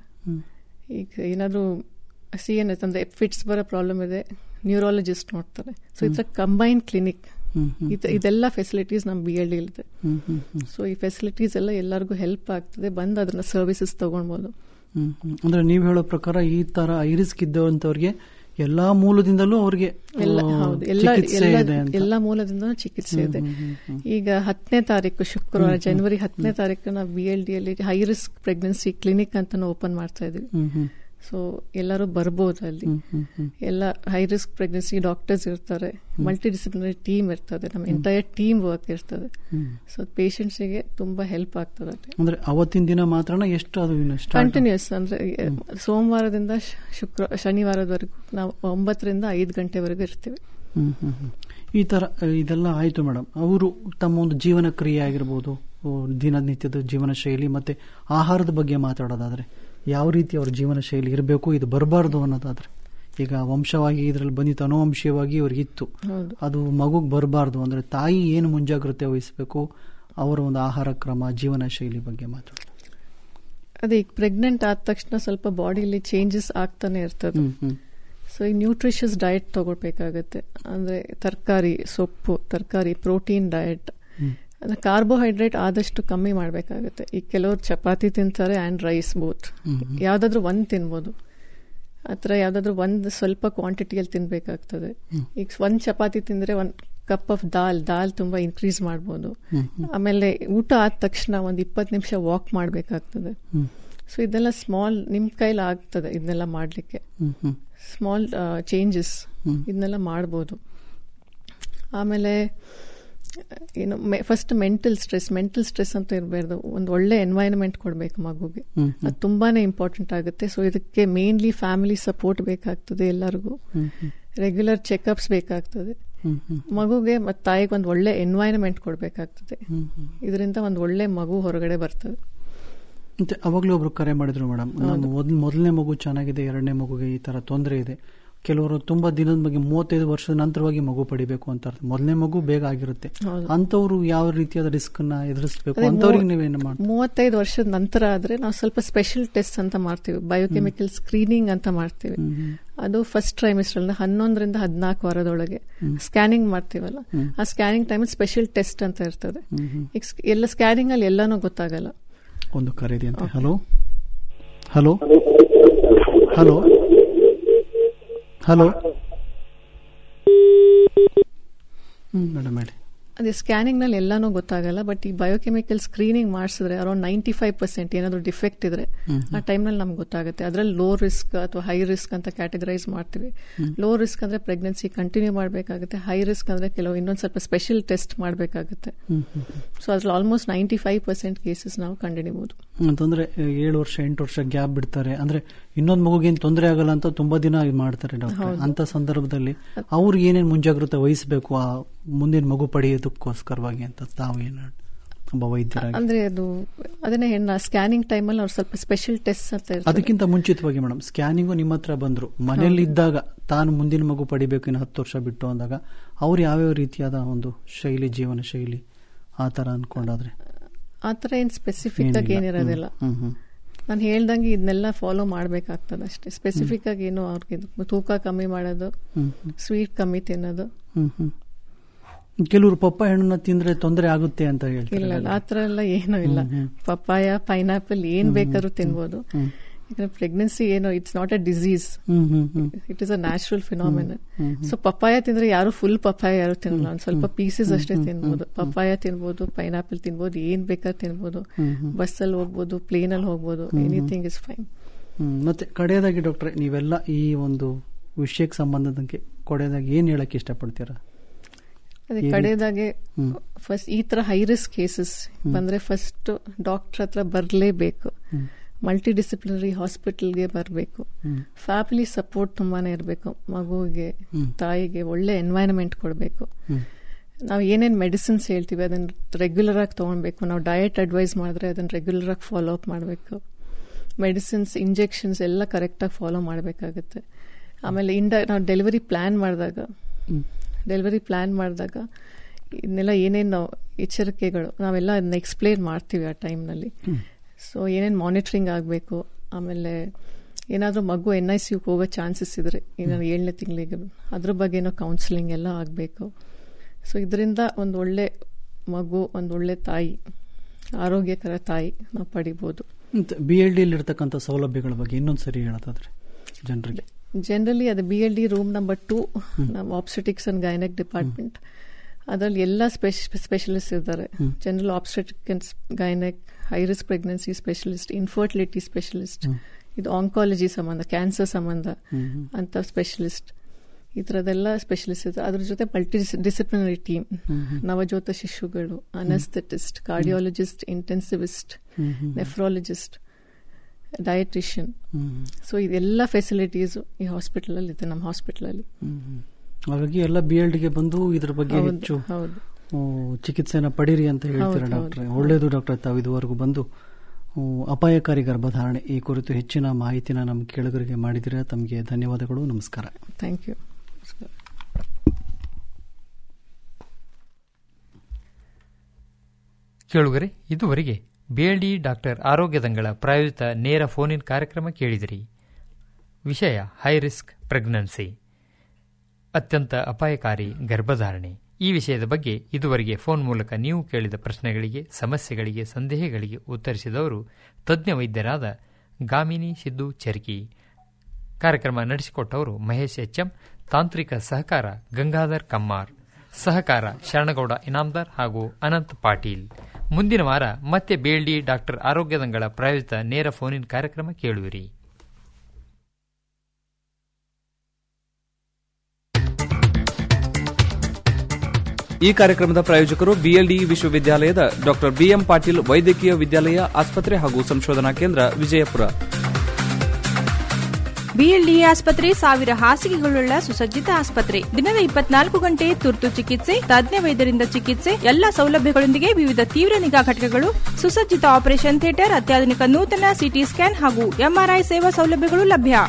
ಈಗ ಏನಾದರೂ ಸಿ ಎನ್ ಎಸ್ ಅಂದ್ರೆ ಫಿಟ್ಸ್ ಬರೋ ಪ್ರಾಬ್ಲಮ್ ಇದೆ ನ್ಯೂರಾಲಜಿಸ್ಟ್ ನೋಡ್ತಾರೆ ಸೊ ಇದ್ರ ಕಂಬೈನ್ ಕ್ಲಿನಿಕ್ ಇದೆಲ್ಲ ಫೆಸಿಲಿಟೀಸ್ ನಮ್ಮ ಬಿ ಎಲ್ ಇದೆ ಹ್ಮ್ ಹ್ಮ್ ಹ್ಮ್. ಸೊ ಈ ಫೆಸಿಲಿಟೀಸ್ ಎಲ್ಲ ಎಲ್ಲರಿಗೂ ಹೆಲ್ಪ್ ಆಗ್ತದೆ ಬಂದು ಅದನ್ನ ಸರ್ವಿಸಸ್ ತಗೊಳ್ಬೋದು ಹ್ಮ್ ಹ್ಮ್. ಅಂದ್ರೆ ನೀವು ಹೇಳೋ ಪ್ರಕಾರ ಈ ತರ ಐರಿಸ್ಕ್ ಇದ್ದವಂತವ್ರಿಗೆ ಎಲ್ಲಾ ಮೂಲದಿಂದಲೂ ಅವ್ರಿಗೆ ಎಲ್ಲ ಆ, ಹೌದು ಎಲ್ಲ ಚಿಕಿತ್ಸೆ ಎಲ್ಲ ಇದೆ ಅಂತ ಎಲ್ಲ ಮೂಲದಿಂದ ಚಿಕಿತ್ಸೆ ಇದೆ ಈಗ ಹತ್ತನೇ ತಾರೀಕು ಶುಕ್ರವಾರ ಜನವರಿ ಹತ್ತನೇ ತಾರೀಕು ನಾವು ಬಿ ಎಲ್ ಡಿ ಅಲ್ಲಿ ಹೈ ರಿಸ್ಕ್ ಪ್ರೆಗ್ನೆನ್ಸಿ ಕ್ಲಿನಿಕ್ ಅಂತ ಓಪನ್ ಮಾಡ್ತಾ ಇದೀವಿ ಹ್ಮ್ ಹ್ಮ್ ಸೊ ಎಲ್ಲರೂ ಬರ್ಬೋದು ಅಲ್ಲಿ ಎಲ್ಲ high risk pregnancy doctors multidisciplinary disciplinary ಟೀಮ್ ಇರ್ತದೆ ನಮ್ಮ ಎಂಟೈರ್ ಟೀಮ್ ವರ್ಕ್ ಇರ್ತದೆ ಸೊ ಪೇಷಂಟ್ಸಿಗೆ ತುಂಬಾ ಹೆಲ್ಪ್ ಆಗ್ತದೆ ಅಲ್ಲಿ ಅಂದ್ರೆ ಅವತ್ತಿನ ದಿನ ಮಾತ್ರನ ಎಷ್ಟು ಅದು start? ಕಂಟಿನ್ಯೂಸ್ ಅಂದ್ರೆ ಸೋಮವಾರದಿಂದ ಶ್- ಶುಕ್ರ ಶನಿವಾರದವರೆಗೂ ನಾವು ಒಂಬತ್ತರಿಂದ ಐದು ಗಂಟೆವರೆಗೂ ಇರ್ತೀವಿ ಹ್ಮ್, ಹ್ಮ್, ಹ್ಮ್. ಈ ತರ ಅ, ಇದೆಲ್ಲ ಆಯ್ತು ಮೇಡಮ್ ಅವರು ತಮ್ಮ ಒಂದು ಜೀವನ ಕ್ರಿಯೆ ಆಗಿರ್ಬೋದು ಓ, ದಿನನಿತ್ಯದ ಜೀವನ ಶೈಲಿ ಮತ್ತೆ ಆಹಾರದ ಬಗ್ಗೆ ಮಾತಾಡೋದಾದ್ರೆ ಯಾವ ರೀತಿ ಅವ್ರ ಜೀವನ ಶೈಲಿ ಇರಬೇಕು ಇದು ಬರಬಾರ್ದು ಅನ್ನೋದಾದ್ರೆ ಈಗ ವಂಶವಾಗಿ ಇದರಲ್ಲಿ ಬಂದಿತ್ತು ಅನುವಂಶೀಯವಾಗಿ ಅವ್ರಿಗೆ ಇತ್ತು ಹೌದು ಅದು ಮಗುಗ್ ಬರಬಾರ್ದು ಅಂದ್ರೆ ತಾಯಿ ಏನು ಮುಂಜಾಗ್ರತೆ ವಹಿಸಬೇಕು ಅವರ ಒಂದು ಆಹಾರ ಕ್ರಮ ಜೀವನ ಶೈಲಿ ಬಗ್ಗೆ ಮಾತಾಡೋದು ಅದೇ ಈಗ ಪ್ರೆಗ್ನೆಂಟ್ ಆದ ತಕ್ಷಣ ಸ್ವಲ್ಪ ಬಾಡಿಲಿ ಚೇಂಜಸ್ ಆಗ್ತಾನೆ ಇರ್ತದೆ ಹ್ಮ್ ಹ್ಮ್ ಸೊ ಈ ನ್ಯೂಟ್ರಿಷಸ್ ಡಯಟ್ ತಗೊಳ್ಬೇಕಾಗತ್ತೆ ಅಂದ್ರೆ ತರಕಾರಿ ಸೊಪ್ಪು ತರಕಾರಿ ಪ್ರೋಟೀನ್ ಡಯಟ್ ಅಂದ್ರೆ ಕಾರ್ಬೋಹೈಡ್ರೇಟ್ ಆದಷ್ಟು ಕಮ್ಮಿ ಮಾಡಬೇಕಾಗುತ್ತೆ ಈಗ ಕೆಲವರು ಚಪಾತಿ ತಿಂತಾರೆ ಆ್ಯಂಡ್ ರೈಸ್ ಬೋತ್ ಯಾವ್ದಾದ್ರು ಒಂದ್ ತಿನ್ಬೋದು ಆ ಥರ ಯಾವ್ದಾದ್ರು ಒಂದು ಸ್ವಲ್ಪ ಕ್ವಾಂಟಿಟಿಯಲ್ಲಿ ತಿನ್ಬೇಕಾಗ್ತದೆ ಈಗ ಒಂದ್ ಚಪಾತಿ ತಿಂದ್ರೆ ಒಂದ್ ಕಪ್ ಆಫ್ ದಾಲ್ ದಾಲ್ ತುಂಬಾ ಇನ್ಕ್ರೀಸ್ ಮಾಡ್ಬೋದು ಆಮೇಲೆ ಊಟ ಆದ ತಕ್ಷಣ ಒಂದ್ ಇಪ್ಪತ್ತು ನಿಮಿಷ ವಾಕ್ ಮಾಡಬೇಕಾಗ್ತದೆ ಹ್ಮ್ ಸೊ ಇದೆಲ್ಲ ಸ್ಮಾಲ್ ನಿಮ್ ಕೈಲಿ ಆಗ್ತದೆ ಇದನ್ನೆಲ್ಲ ಮಾಡ್ಲಿಕ್ಕೆ ಹ್ಮ್ ಹ್ಮ್ ಸ್ಮಾಲ್ ಚೇಂಜಸ್ ಇದನ್ನೆಲ್ಲ ಮಾಡ್ಬೋದು ಆಮೇಲೆ ಏನು first mental stress mental stress ಅಂತ ಇರಬಾರ್ದು ಒಂದು ಒಳ್ಳೆ ಎನ್ವೈರನ್ಮೆಂಟ್ ಕೊಡಬೇಕು ಮಗುಗೆ ಹ್ಮ್ ಅದು ತುಂಬಾನೇ ಇಂಪಾರ್ಟೆಂಟ್ ಆಗುತ್ತೆ ಸೊ ಇದಕ್ಕೆ ಮೇನ್ಲಿ ಫ್ಯಾಮಿಲಿ ಸಪೋರ್ಟ್ ಬೇಕಾಗ್ತದೆ ಎಲ್ಲರಿಗೂ ರೆಗ್ಯುಲರ್ ಚೆಕಪ್ಸ್ ಬೇಕಾಗ್ತದೆ ಹ್ಮ್ ಹ್ಮ್ ಮಗುಗೆ ಮತ್ತು ತಾಯಿಗೆ ಒಂದು ಒಳ್ಳೆ ಎನ್ವೈರನ್ಮೆಂಟ್ ಕೊಡಬೇಕಾಗ್ತದೆ ಹ್ಮ್ ಹ್ಮ್ ಇದರಿಂದ ಒಂದು ಒಳ್ಳೆ ಮಗು ಹೊರಗಡೆ ಬರ್ತದೆ ಮತ್ತೆ ಅವಾಗಲೂ ಒಬ್ರು ಕರೆ ಮಾಡಿದ್ರು ಮೇಡಮ್ ನಮ್ಮ ಮೊದಲ ಮೊದಲನೇ ಮಗು ಚೆನ್ನಾಗಿದೆ ಎರಡನೇ ಮಗುಗೆ ಈ ತರ ತೊಂದರೆ ಇದೆ ಕೆಲವರು ತುಂಬಾ ದಿನದ ಬಗ್ಗೆ ಮೂವತ್ತೈದು ವರ್ಷದ ನಂತರವಾಗಿ ಮಗು ಪಡಿಬೇಕು ಅಂತ ಅರ್ಥ. ಮೊದಲನೇ ಮಗು ಬೇಗ ಆಗಿರುತ್ತೆ ಹೌದು. ಅಂತವ್ರು ಯಾವ ರೀತಿಯಾದ ರಿಸ್ಕ್ ನ ಎದುರಿಸಬೇಕು ಅದೇ ಅಂತವ್ರಿಗೆ ಮೂವ- ನೀವೇನು ಮಾಡಿ ಮೂವತ್ತೈದು ವರ್ಷದ ನಂತರ ಆದ್ರೆ ನಾವು ಸ್ವಲ್ಪ ಸ್ಪೆಷಲ್ ಟೆಸ್ಟ್ ಅಂತ ಮಾಡ್ತೀವಿ ಬಯೋಕೆಮಿಕಲ್ ಸ್ಕ್ರೀನಿಂಗ್ ಅಂತ ಮಾಡ್ತೀವಿ ಅದು ಫಸ್ಟ್ ಟ್ರೈಮಿಸ್ಟರ್ ಅಂದ್ರೆ ಹನ್ನೊಂದರಿಂದ ಹದಿನಾಲ್ಕು ವಾರದೊಳಗೆ ಸ್ಕ್ಯಾನಿಂಗ್ ಮಾಡ್ತೀವಲ್ಲ ಆ ಸ್ಕ್ಯಾನಿಂಗ್ ಟೈಮ್ ಸ್ಪೆಷಲ್ ಟೆಸ್ಟ್ ಅಂತ ಇರ್ತದೆ ಈಗ ಸ್- ಎಲ್ಲ ಸ್ಕ್ಯಾನಿಂಗ್ ಅಲ್ಲಿ ಎಲ್ಲಾನು ಗೊತ್ತಾಗಲ್ಲ ಒಂದು ಕರೆ ಇದೆ ಅಂತ hello hello hello hello hmm madam ಹೇಳಿ ಅದೇ ಸ್ಕ್ಯಾನಿಂಗ್ ನಲ್ಲಿ ಎಲ್ಲಾನು ಗೊತ್ತಾಗಲ್ಲ ಬಟ್ ಈ ಬಯೋಕೆಮಿಕಲ್ ಸ್ಕ್ರೀನಿಂಗ್ ಮಾಡಿಸಿದ್ರೆ ಅರೌಂಡ್ ನೈಂಟಿ ಫೈವ್ ಪರ್ಸೆಂಟ್ ಏನಾದ್ರು ಡಿಫೆಕ್ಟ್ ಇದ್ರೆ ಆ ಟೈಮ್ನಲ್ಲಿ ನಮ್ಗೆ ಗೊತ್ತಾಗುತ್ತೆ ಅದ್ರಲ್ಲಿ ಲೋ ರಿಸ್ಕ್ ಅಥವಾ ಹೈ ರಿಸ್ಕ್ ಅಂತ ಕ್ಯಾಟಗರೈಸ್ ಮಾಡ್ತೀವಿ ಲೋ ರಿಸ್ಕ್ ಅಂದ್ರೆ ಪ್ರೆಗ್ನೆನ್ಸಿ ಕಂಟಿನ್ಯೂ ಮಾಡಬೇಕಾಗುತ್ತೆ ಹೈ ರಿಸ್ಕ್ ಅಂದ್ರೆ ಕೆಲವು ಇನ್ನೊಂದು ಸ್ವಲ್ಪ ಸ್ಪೆಷಲ್ ಟೆಸ್ಟ್ ಮಾಡಬೇಕಾಗುತ್ತೆ ಸೊ ಅದ್ರಲ್ಲಿ almost ninety five percent cases ನಾವು ಕಂಡುಹಿಡಿಬಹುದು ಅಂತಂದ್ರೆ ಏಳು ವರ್ಷ ಎಂಟು ವರ್ಷ ಗ್ಯಾಪ್ ಬಿಡ್ತಾರೆ ಅಂದ್ರೆ ಇನ್ನೊಂದ್ ಮಗುಗೇನ್ ತೊಂದರೆ ಆಗಲ್ಲ ಅಂತ ತುಂಬಾ ದಿನ ಇದ್ ಮಾಡ್ತಾರೆ ಡಾಕ್ಟರ್ ಅಂತ ಸಂದರ್ಭದಲ್ಲಿ ಅವ್ರಿಗೆ ಏನೇನ್ ಮುಂಜಾಗ್ರತೆ ವಹಿಸಬೇಕು ಆ ಮುಂದಿನ ಮಗು ಪಡೆಯೋದಕ್ಕೋಸ್ಕರವಾಗಿ ಅಂತ ತಾವು ಏನು ಒಬ್ಬ ವೈದ್ಯರಾಗಿ ಅಂದ್ರೆ ಅದು ಅದನ್ನೇ ಹೆಣ್ಣ ಸ್ಕ್ಯಾನಿಂಗ್ ಟೈಮಲ್ಲಿ ಅವ್ರು ಸ್ವಲ್ಪ ಸ್ಪೆಷಲ್ ಟೆಸ್ಟ್ ಅಂತ ಇರ್ತದೆ ಅದಕ್ಕಿಂತ ಮುಂಚಿತವಾಗಿ ಮೇಡಮ್ ಸ್ಕ್ಯಾನಿಂಗು ನಿಮ್ಮ ಹತ್ರ ಬಂದ್ರು ಮನೇಲಿ ಇದ್ದಾಗ ತಾನು ಮುಂದಿನ ಮಗು ಪಡಿಬೇಕು ಇನ್ನು ಹತ್ತು ವರ್ಷ ಬಿಟ್ಟು ಅಂದಾಗ ಅವ್ರು ಯಾವ್ಯಾವ ರೀತಿಯಾದ ಒಂದು ಶೈಲಿ ಜೀವನ ಶೈಲಿ ಆ ತರ ಅನ್ಕೊಂಡಾದ್ರೆ ಆ ಥರ ಏನ್ ಸ್ಪೆಸಿಫಿಕ್ ಆಗಿ ಏನಿಲ್ಲ. ಏನಿರೋದಿಲ್ಲ ಹ್ಮ್ ಹ್ಮ್ ನಾನು ಹೇಳ್ದಂಗೆ ಇದನ್ನೆಲ್ಲ ಫಾಲೋ ಮಾಡ್ಬೇಕಾಗ್ತದೆ ಅಷ್ಟೇ ಸ್ಪೆಸಿಫಿಕ್ ಆಗಿ ಏನು ಅವ್ರಿಗೆ ಇದು ತೂಕ ಕಮ್ಮಿ ಮಾಡೋದು ಹ್ಮ್ ಸ್ವೀಟ್ ಕಮ್ಮಿ ತಿನ್ನೋದು ಹ್ಮ್ ಹ್ಮ್ ಕೆಲವರು ಪಪ್ಪ ಹಣ್ಣನ್ನ ತಿಂದ್ರೆ ತೊಂದರೆ ಆಗುತ್ತೆ ಅಂತ ಇಲ್ಲ ಹೇಳ್ತಾರೆ ಇಲ್ಲ ಆ ಥರ ಎಲ್ಲ ಏನೂ ಇಲ್ಲ ಪಪ್ಪಾಯ ಪೈನಾಪಲ್ ಏನ್ ಬೇಕಾದ್ರೂ ತಿನ್ಬೋದು ಯಾಕಂದ್ರೆ ಪ್ರೆಗ್ನೆನ್ಸಿ ಏನು it's not a disease hmm hmm hmm it is a natural phenomena so papaya ತಿಂದ್ರೆ ಯಾರು ಫುಲ್ ಪಪ್ಪಾಯ ಯಾರು ತಿನ್ನಲ್ಲ ಒಂದ್ ಸ್ವಲ್ಪ ಪೀಸಸ್ ಅಷ್ಟೇ ತಿನ್ಬೋದು ಪಪ್ಪಾಯ ತಿನ್ಬೋದು ಪೈನಾಪಲ್ ತಿನ್ಬೋದು ಏನ್ ಬೇಕಾದ್ರೂ ತಿನ್ಬೋದು ಬಸ್ಸಲ್ಲಿ ಹೋಗ್ಬೋದು ಪ್ಲೇನ್ ಅಲ್ಲಿ ಹೋಗ್ಬೋದು ಎನಿಥಿಂಗ್ ಇಸ್ ಫೈನ್ ಹ್ಮ್ ಮತ್ತೆ ಕಡೆಯದಾಗಿ ಡಾಕ್ಟ್ರೆ ನೀವೆಲ್ಲ ಈ ಒಂದು ವಿಷಯಕ್ಕೆ ಸಂಬಂಧದಂಗೆ ಕೊಡೆಯದಾಗಿ ಏನ್ ಹೇಳಕ್ ಇಷ್ಟಪಡ್ತೀರಾ ಅದೇ ಕಡೆದಾಗೆ ಫಸ್ಟ್ ಈ ತರ ಹೈ ರಿಸ್ಕ್ ಕೇಸಸ್ ಬಂದ್ರೆ ಫಸ್ಟ್ ಡಾಕ್ಟರ್ ಹತ್ರ ಬರಲೇಬೇಕು ಮಲ್ಟಿ ಡಿಸಿಪ್ಲಿನರಿ ಹಾಸ್ಪಿಟಲ್ಗೆ ಬರಬೇಕು ಫ್ಯಾಮಿಲಿ ಸಪೋರ್ಟ್ ತುಂಬಾನೇ ಇರಬೇಕು ಮಗುವಿಗೆ ತಾಯಿಗೆ ಒಳ್ಳೆ ಎನ್ವೈರನ್ಮೆಂಟ್ ಕೊಡಬೇಕು ನಾವು ಏನೇನು ಮೆಡಿಸಿನ್ಸ್ ಹೇಳ್ತೀವಿ ಅದನ್ನ ರೆಗ್ಯುಲರ್ ಆಗಿ ತಗೊಳ್ಬೇಕು ನಾವು ಡಯಟ್ ಅಡ್ವೈಸ್ ಮಾಡಿದ್ರೆ ಅದನ್ನ ರೆಗ್ಯುಲರ್ ಆಗಿ ಫಾಲೋ ಅಪ್ ಮಾಡಬೇಕು ಮೆಡಿಸಿನ್ಸ್ ಇಂಜೆಕ್ಷನ್ಸ್ ಎಲ್ಲ ಕರೆಕ್ಟಾಗಿ ಫಾಲೋ ಮಾಡಬೇಕಾಗುತ್ತೆ ಆಮೇಲೆ ಇಂಡ ನಾವು ಡೆಲಿವರಿ ಪ್ಲಾನ್ ಮಾಡಿದಾಗ ಡೆಲಿವರಿ ಪ್ಲಾನ್ ಮಾಡಿದಾಗ ಇದನ್ನೆಲ್ಲ ಏನೇನು ಎಚ್ಚರಿಕೆಗಳು ನಾವೆಲ್ಲ ಅದನ್ನ ಎಕ್ಸ್ಪ್ಲೇನ್ ಮಾಡ್ತೀವಿ ಆ ಟೈಮ್ನಲ್ಲಿ ಸೊ ಏನೇನು ಮಾನಿಟ್ರಿಂಗ್ ಆಗಬೇಕು ಆಮೇಲೆ ಏನಾದರೂ ಮಗು ಎನ್ ಐ ಸಿ ಯುಗೆ ಹೋಗೋ ಚಾನ್ಸಸ್ ಇದ್ರೆ ಏನಾದ್ರು ಏಳನೇ ತಿಂಗಳಿಗೆ ಅದ್ರ ಬಗ್ಗೆನೋ ಕೌನ್ಸಿಲಿಂಗ್ ಎಲ್ಲ ಆಗಬೇಕು ಸೊ ಇದರಿಂದ ಒಂದು ಒಳ್ಳೆ ಮಗು ಒಂದು ಒಳ್ಳೆ ತಾಯಿ ಆರೋಗ್ಯಕರ ತಾಯಿ ನಾವು ಪಡಿಬೋದು ಬಿ ಎಲ್ ಡಿ ಇರ್ತಕ್ಕಂಥ ಸೌಲಭ್ಯಗಳ ಬಗ್ಗೆ ಇನ್ನೊಂದು ಸರಿ ಹೇಳೋದಾದ್ರೆ ಜನರಿಗೆ ಜನರಲಿ ಅದು B L D room number two ನಮ್ಮ ಆಪ್ಸೆಟಿಕ್ಸ್ ಅಂಡ್ ಗೈನೆಕ್ ಡಿಪಾರ್ಟ್ಮೆಂಟ್ ಅದರಲ್ಲಿ ಎಲ್ಲ ಸ್ಪೆಷಲಿಸ್ಟ್ ಇದ್ದಾರೆ general obstetric gynaec high risk pregnancy specialist infertility specialist ಇದು ಆಂಕಾಲಜಿ ಸಂಬಂಧ ಕ್ಯಾನ್ಸರ್ ಸಂಬಂಧ ಅಂತ ಸ್ಪೆಷಲಿಸ್ಟ್ ಈ ಥರದೆಲ್ಲ ಸ್ಪೆಷಲಿಸ್ಟ್ ಇದೆ ಅದ್ರ ಜೊತೆ ಮಲ್ಟಿ ಡಿಸಿಪ್ಲಿನರಿ ಟೀಮ್ ನವಜೋತ ಶಿಶುಗಳು anaesthetist cardiologist intensivist nephrologist dietitian so ಇದೆಲ್ಲ ಫೆಸಿಲಿಟೀಸು ಈ ಹಾಸ್ಪಿಟಲಲ್ಲಿ ಇದೆ ನಮ್ಮ ಹಾಸ್ಪಿಟಲಲ್ಲಿ ಹಾಗಾಗಿ ಎಲ್ಲ ಬಿ ಎಲ್ ಡಿಗೆ ಬಂದು ಇದ್ರ ಬಗ್ಗೆ ಹೌದು, ಹೆಚ್ಚು ಹೌದು. ಆ, ಚಿಕಿತ್ಸೆನ ಪಡೀರಿ ಅಂತ ಹೇಳ್ತೀರಾ ಹೌದು, ಡಾಕ್ಟ್ರೆ ಒಳ್ಳೇದು ಡಾಕ್ಟರ್ ತಾವು ಇದುವರೆಗೂ ಬಂದು ಆ, ಅಪಾಯಕಾರಿ ಗರ್ಭಧಾರಣೆ ಈ ಕುರಿತು ಹೆಚ್ಚಿನ ಮಾಹಿತಿನ ನಮ್ಮ ಕೇಳುಗರಿಗೆ ಮಾಡಿದಿರಾ ತಮಗೆ ಧನ್ಯವಾದಗಳು ನಮಸ್ಕಾರ ಥ್ಯಾಂಕ್ ಯು ಕೇಳುಗರೆ ಇದುವರೆಗೆ ಬಿಎಲ್ಡಿ ಡಾಕ್ಟರ್ ಆರೋಗ್ಯದಂಗಳ ಪ್ರಾಯೋಜಿತ ನೇರ ಫೋನ್ ಇನ್ ಕಾರ್ಯಕ್ರಮ ಕೇಳಿದಿರಿ ವಿಷಯ ಹೈ ರಿಸ್ಕ್ ಪ್ರೆಗ್ನೆನ್ಸಿ ಅತ್ಯಂತ ಅಪಾಯಕಾರಿ ಗರ್ಭಧಾರಣೆ ಈ ವಿಷಯದ ಬಗ್ಗೆ ಇದುವರೆಗೆ ಫೋನ್ ಮೂಲಕ ನೀವು ಕೇಳಿದ ಪ್ರಶ್ನೆಗಳಿಗೆ ಸಮಸ್ಯೆಗಳಿಗೆ ಸಂದೇಹಗಳಿಗೆ ಉತ್ತರಿಸಿದವರು ತಜ್ಞ ವೈದ್ಯರಾದ ಗಾಮಿನಿ ಸಿದ್ದು ಚರ್ಕಿ ಕಾರ್ಯಕ್ರಮ ನಡೆಸಿಕೊಟ್ಟವರು ಮಹೇಶ್ ಎಚ್ಎಂ ತಾಂತ್ರಿಕ ಸಹಕಾರ ಗಂಗಾಧರ್ ಕಮ್ಮಾರ್ ಸಹಕಾರ ಶರಣಗೌಡ ಇನಾಮ್ದಾರ್ ಹಾಗೂ ಅನಂತ್ ಪಾಟೀಲ್ ಮುಂದಿನ ವಾರ ಮತ್ತೆ ಬೇಲ್ಡಿ ಡಾಕ್ಟರ್ ಆರೋಗ್ಯದಂಗಳ ಪ್ರಾಯೋಜಿತ ನೇರ ಫೋನ್ ಇನ್ ಕಾರ್ಯಕ್ರಮ ಕೇಳುವಿರಿ ಈ ಕಾರ್ಯಕ್ರಮದ ಪ್ರಾಯೋಜಕರು ಬಿಎಲ್ಡಿ ವಿಶ್ವವಿದ್ಯಾಲಯದ ಡಾಕ್ಟರ್ ಬಿಎಂ ಪಾಟೀಲ್ ವೈದ್ಯಕೀಯ ವಿದ್ಯಾಲಯ ಆಸ್ಪತ್ರೆ ಹಾಗೂ ಸಂಶೋಧನಾ ಕೇಂದ್ರ ವಿಜಯಪುರ ಬಿಎಲ್ಡಿಎ ಆಸ್ಪತ್ರೆ ಸಾವಿರ ಹಾಸಿಗೆಗಳುಳ್ಳ ಸುಸಜ್ಜಿತ ಆಸ್ಪತ್ರೆ ದಿನದ ಇಪ್ಪತ್ನಾಲ್ಕು ಗಂಟೆ ತುರ್ತು ಚಿಕಿತ್ಸೆ ತಜ್ಞ ವೈದ್ಯರಿಂದ ಚಿಕಿತ್ಸೆ ಎಲ್ಲಾ ಸೌಲಭ್ಯಗಳೊಂದಿಗೆ ವಿವಿಧ ತೀವ್ರ ನಿಗಾ ಘಟಕಗಳು ಸುಸಜ್ಜಿತ ಆಪರೇಷನ್ ಥಿಯೇಟರ್ ಅತ್ಯಾಧುನಿಕ ನೂತನ ಸಿಟಿ ಸ್ಕ್ಯಾನ್ ಹಾಗೂ ಎಂಆರ್ಐ ಸೇವಾ ಸೌಲಭ್ಯಗಳು ಲಭ್ಯ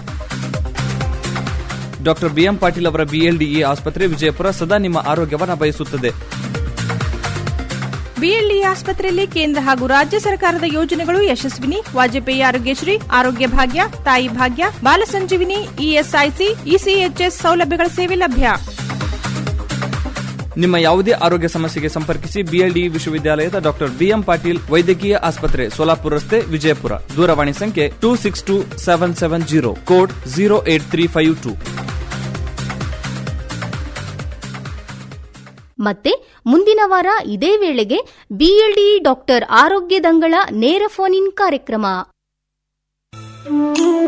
ಡಾಕ್ಟರ್ ಬಿಎಂ ಪಾಟೀಲ್ ಅವರ ಬಿಎಲ್ಡಿಇ ಆಸ್ಪತ್ರೆ ವಿಜಯಪುರ ಸದಾ ನಿಮ್ಮ ಆರೋಗ್ಯವನ್ನು ಬಯಸುತ್ತದೆ ಬಿಎಲ್ಡಿಎ ಆಸ್ಪತ್ರೆಯಲ್ಲಿ ಕೇಂದ್ರ ಹಾಗೂ ರಾಜ್ಯ ಸರ್ಕಾರದ ಯೋಜನೆಗಳು ಯಶಸ್ವಿನಿ ವಾಜಪೇಯಿ ಆರೋಗ್ಯಶ್ರೀ ಆರೋಗ್ಯ ಭಾಗ್ಯ ತಾಯಿ ಭಾಗ್ಯ ಬಾಲ ಸಂಜೀವಿನಿ ಇಎಸ್ಐಸಿ ಇಸಿಎಚ್ಎಸ್ ಸೌಲಭ್ಯಗಳ ಸೇವೆ ಲಭ್ಯ ನಿಮ್ಮ ಯಾವುದೇ ಆರೋಗ್ಯ ಸಮಸ್ಯೆಗೆ ಸಂಪರ್ಕಿಸಿ ಬಿಎಲ್ಡಿ ವಿಶ್ವವಿದ್ಯಾಲಯದ ಡಾಕ್ಟರ್ ಬಿಎಂ ಪಾಟೀಲ್ ವೈದ್ಯಕೀಯ ಆಸ್ಪತ್ರೆ ಸೋಲಾಪುರ ರಸ್ತೆ ವಿಜಯಪುರ ದೂರವಾಣಿ ಸಂಖ್ಯೆ two six two seven seven zero code zero eight three five two ಮತ್ತೆ ಮುಂದಿನ ವಾರ ಇದೇ ವೇಳೆಗೆ ಬಿಎಲ್ಡಿ ಡಾಕ್ಟರ್ ಆರೋಗ್ಯದಂಗಳ ನೇರ ಫೋನ್ ಇನ್ ಕಾರ್ಯಕ್ರಮ